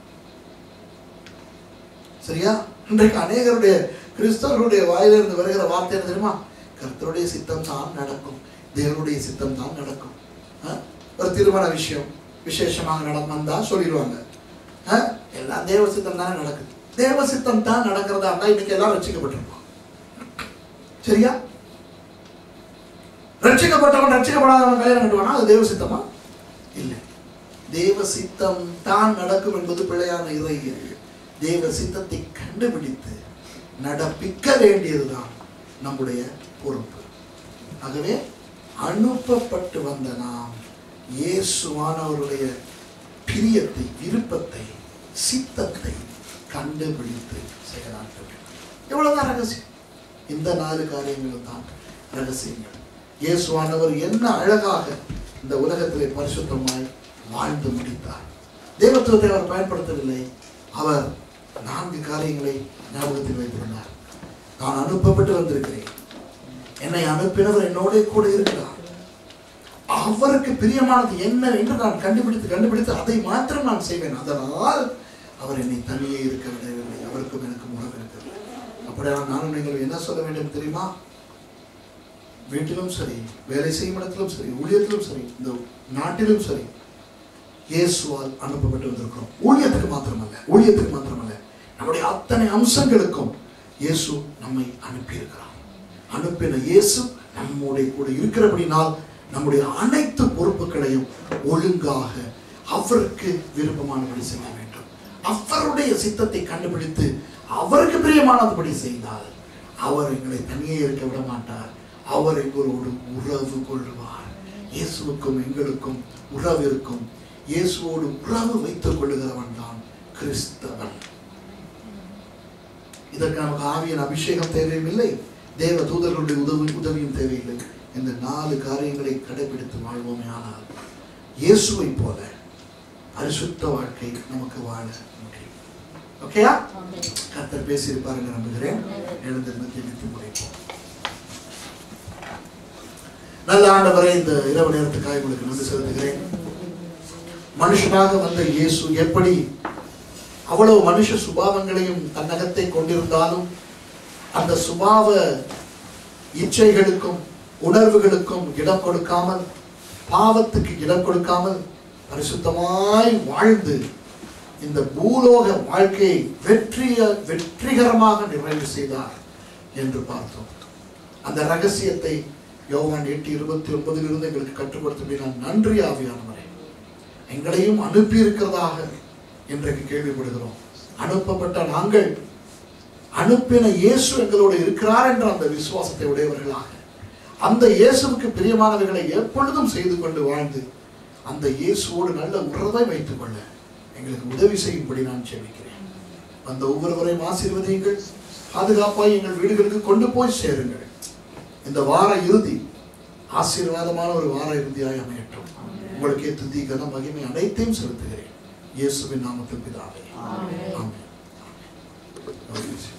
சரியா இன்றைக்கு அநேகருடைய கிறிஸ்தவர்களுடைய வாயிலிருந்து வருகிற வார்த்தை என்ன தெரியுமா கர்த்தருடைய சித்தம் தான் நடக்கும் தேவனுடைய சித்தம் தான் நடக்கும் ஆ? ஒரு திருமண விஷயம் விசேஷமாக நடம் வந்தா சொல்லிடுவாங்க ஆ? எல்லாம் தேவ சித்தம் தானே நடக்குது தேவ சித்தம் தான் நடக்கிறதா இருந்தா இன்னைக்கு எல்லாம் ரட்சிக்கப்பட்டிருப்போம் சரியா ரட்சிக்கப்பட்டவன் ரட்சிக்கப்படாதவன் கல்யாணம் கட்டுவானா அது தேவ சித்தமா இல்லை தேவ சித்தம் தான் நடக்கும் என்பது பிழையான இறையியல் தேவ சித்தத்தை கண்டுபிடித்து நடப்பிக்க வேண்டியதுதான் நம்முடைய பொறுப்பு ஆகவே அனுப்பப்பட்டு வந்த நாம் இயேசுவானவருடைய பிரியத்தை விருப்பத்தை சித்தத்தை கண்டுபிடித்து செயலாற்ற வேண்டும் இவ்வளவுதான் ரகசியம் இந்த நாலு காரியங்களும் தான் ரகசியங்கள் இயேசுவானவர் என்ன அழகாக இந்த உலகத்திலே பரிசுத்தமாய் வாழ்ந்து முடித்தார் தேவத்துவத்தை அவர் பயன்படுத்தவில்லை அவர் நான்கு காரியங்களை ஞாபகத்தில் வைத்திருந்தார் நான் அனுப்பப்பட்டு வந்திருக்கிறேன் என்னை அனுப்பினவர் என்னோட கூட இருக்கிறார் அவருக்கு பிரியமானது என்ன என்று நான் கண்டுபிடித்து கண்டுபிடித்து அதை மாத்திரம் நான் செய்வேன் அதனால் அவர் என்னை தனியே இருக்க விடவில்லை அவருக்கும் எனக்கும் உறவு இருக்கிறது அப்படியானால் நானும் நீங்கள் என்ன சொல்ல வேண்டும் தெரியுமா வீட்டிலும் சரி வேலை செய்யும் இடத்திலும் சரி ஊழியத்திலும் சரி இந்த நாட்டிலும் சரி இயேசுவால் அனுப்பப்பட்டு வந்திருக்கிறோம் ஊழியத்துக்கு மாத்திரமல்ல ஊழியத்துக்கு மாத்திரமல்ல நம்முடைய அத்தனை அம்சங்களுக்கும் இயேசு நம்மை அனுப்பியிருக்கிறார் அனுப்பின இயேசு நம்முடைய கூட இருக்கிறபடினால் நம்முடைய அனைத்து பொறுப்புகளையும் ஒழுங்காக அவருக்கு விருப்பமானபடி செய்ய வேண்டும் அவருடைய சித்தத்தை கண்டுபிடித்து அவருக்கு பிரியமானபடி செய்தால் அவர் எங்களை தனியே இருக்க விட மாட்டார் அவர் எங்களோடு உறவு கொள்வார் இயேசுவுக்கும் எங்களுக்கும் உறவு இருக்கும் இயேசுவோடு உறவு வைத்துக் கொள்ளுகிறவன் தான் கிறிஸ்தவன் இதற்கு நமக்கு ஆவியின் அபிஷேகம் தேவையும் இல்லை தேவ தூதர்களுடைய உதவி உதவியும் தேவையில்லை இந்த நாலு காரியங்களை கடைபிடித்து வாழ்வோமே ஆனால் இயேசுவை போல பரிசுத்த வாழ்க்கை நமக்கு வாழ முடியும் ஓகேயா கர்த்தர் பேசியிருப்பார் என்று நம்புகிறேன் எழுந்திருந்து ஜெபித்து முடிப்போம் நல்ல ஆண்டவரே இந்த இரவு நேரத்துக்காக உங்களுக்கு நன்றி செலுத்துகிறேன் மனுஷனாக வந்த இயேசு எப்படி அவ்வளவு மனுஷ சுபாவங்களையும் தன்னகத்தை கொண்டிருந்தாலும் அந்த சுபாவ இச்சைகளுக்கும் உணர்வுகளுக்கும் இடம் கொடுக்காமல் பாவத்துக்கு இடம் கொடுக்காமல் பரிசுத்தமாய் வாழ்ந்து இந்த பூலோக வாழ்க்கையை வெற்றிய வெற்றிகரமாக நிறைவு செய்தார் என்று பார்த்தோம் அந்த ரகசியத்தை யோவான் எட்டு இருபத்தி ஒன்பதிலிருந்து எங்களுக்கு கற்றுக் கொடுத்தபடி நான் நன்றி ஆவியானவரே எங்களையும் அனுப்பி இருக்கிறதாக இன்றைக்கு கேள்விப்படுகிறோம் அனுப்பப்பட்ட நாங்கள் அனுப்பின இயேசு எங்களோடு இருக்கிறார் என்ற அந்த விசுவாசத்தை உடையவர்களாக அந்த இயேசுவுக்கு பிரியமானவைகளை எப்பொழுதும் செய்து கொண்டு வாழ்ந்து அந்த இயேசுவோடு நல்ல உறவை வைத்துக் கொள்ள எங்களுக்கு உதவி செய்யும்படி நான் ஜெபிக்கிறேன் அந்த ஒவ்வொருவரையும் ஆசீர்வதியுங்கள் பாதுகாப்பாய் எங்கள் வீடுகளுக்கு கொண்டு போய் சேருங்கள் இந்த வார இறுதி ஆசீர்வாதமான ஒரு வார இறுதியாய் அமையட்டும் உங்களுக்கே துதி கன மகிமை அனைத்தையும் செலுத்துகிறேன் இயேசுவின் நாமத்தில் பிதாவே ஆமென். ஆமென்.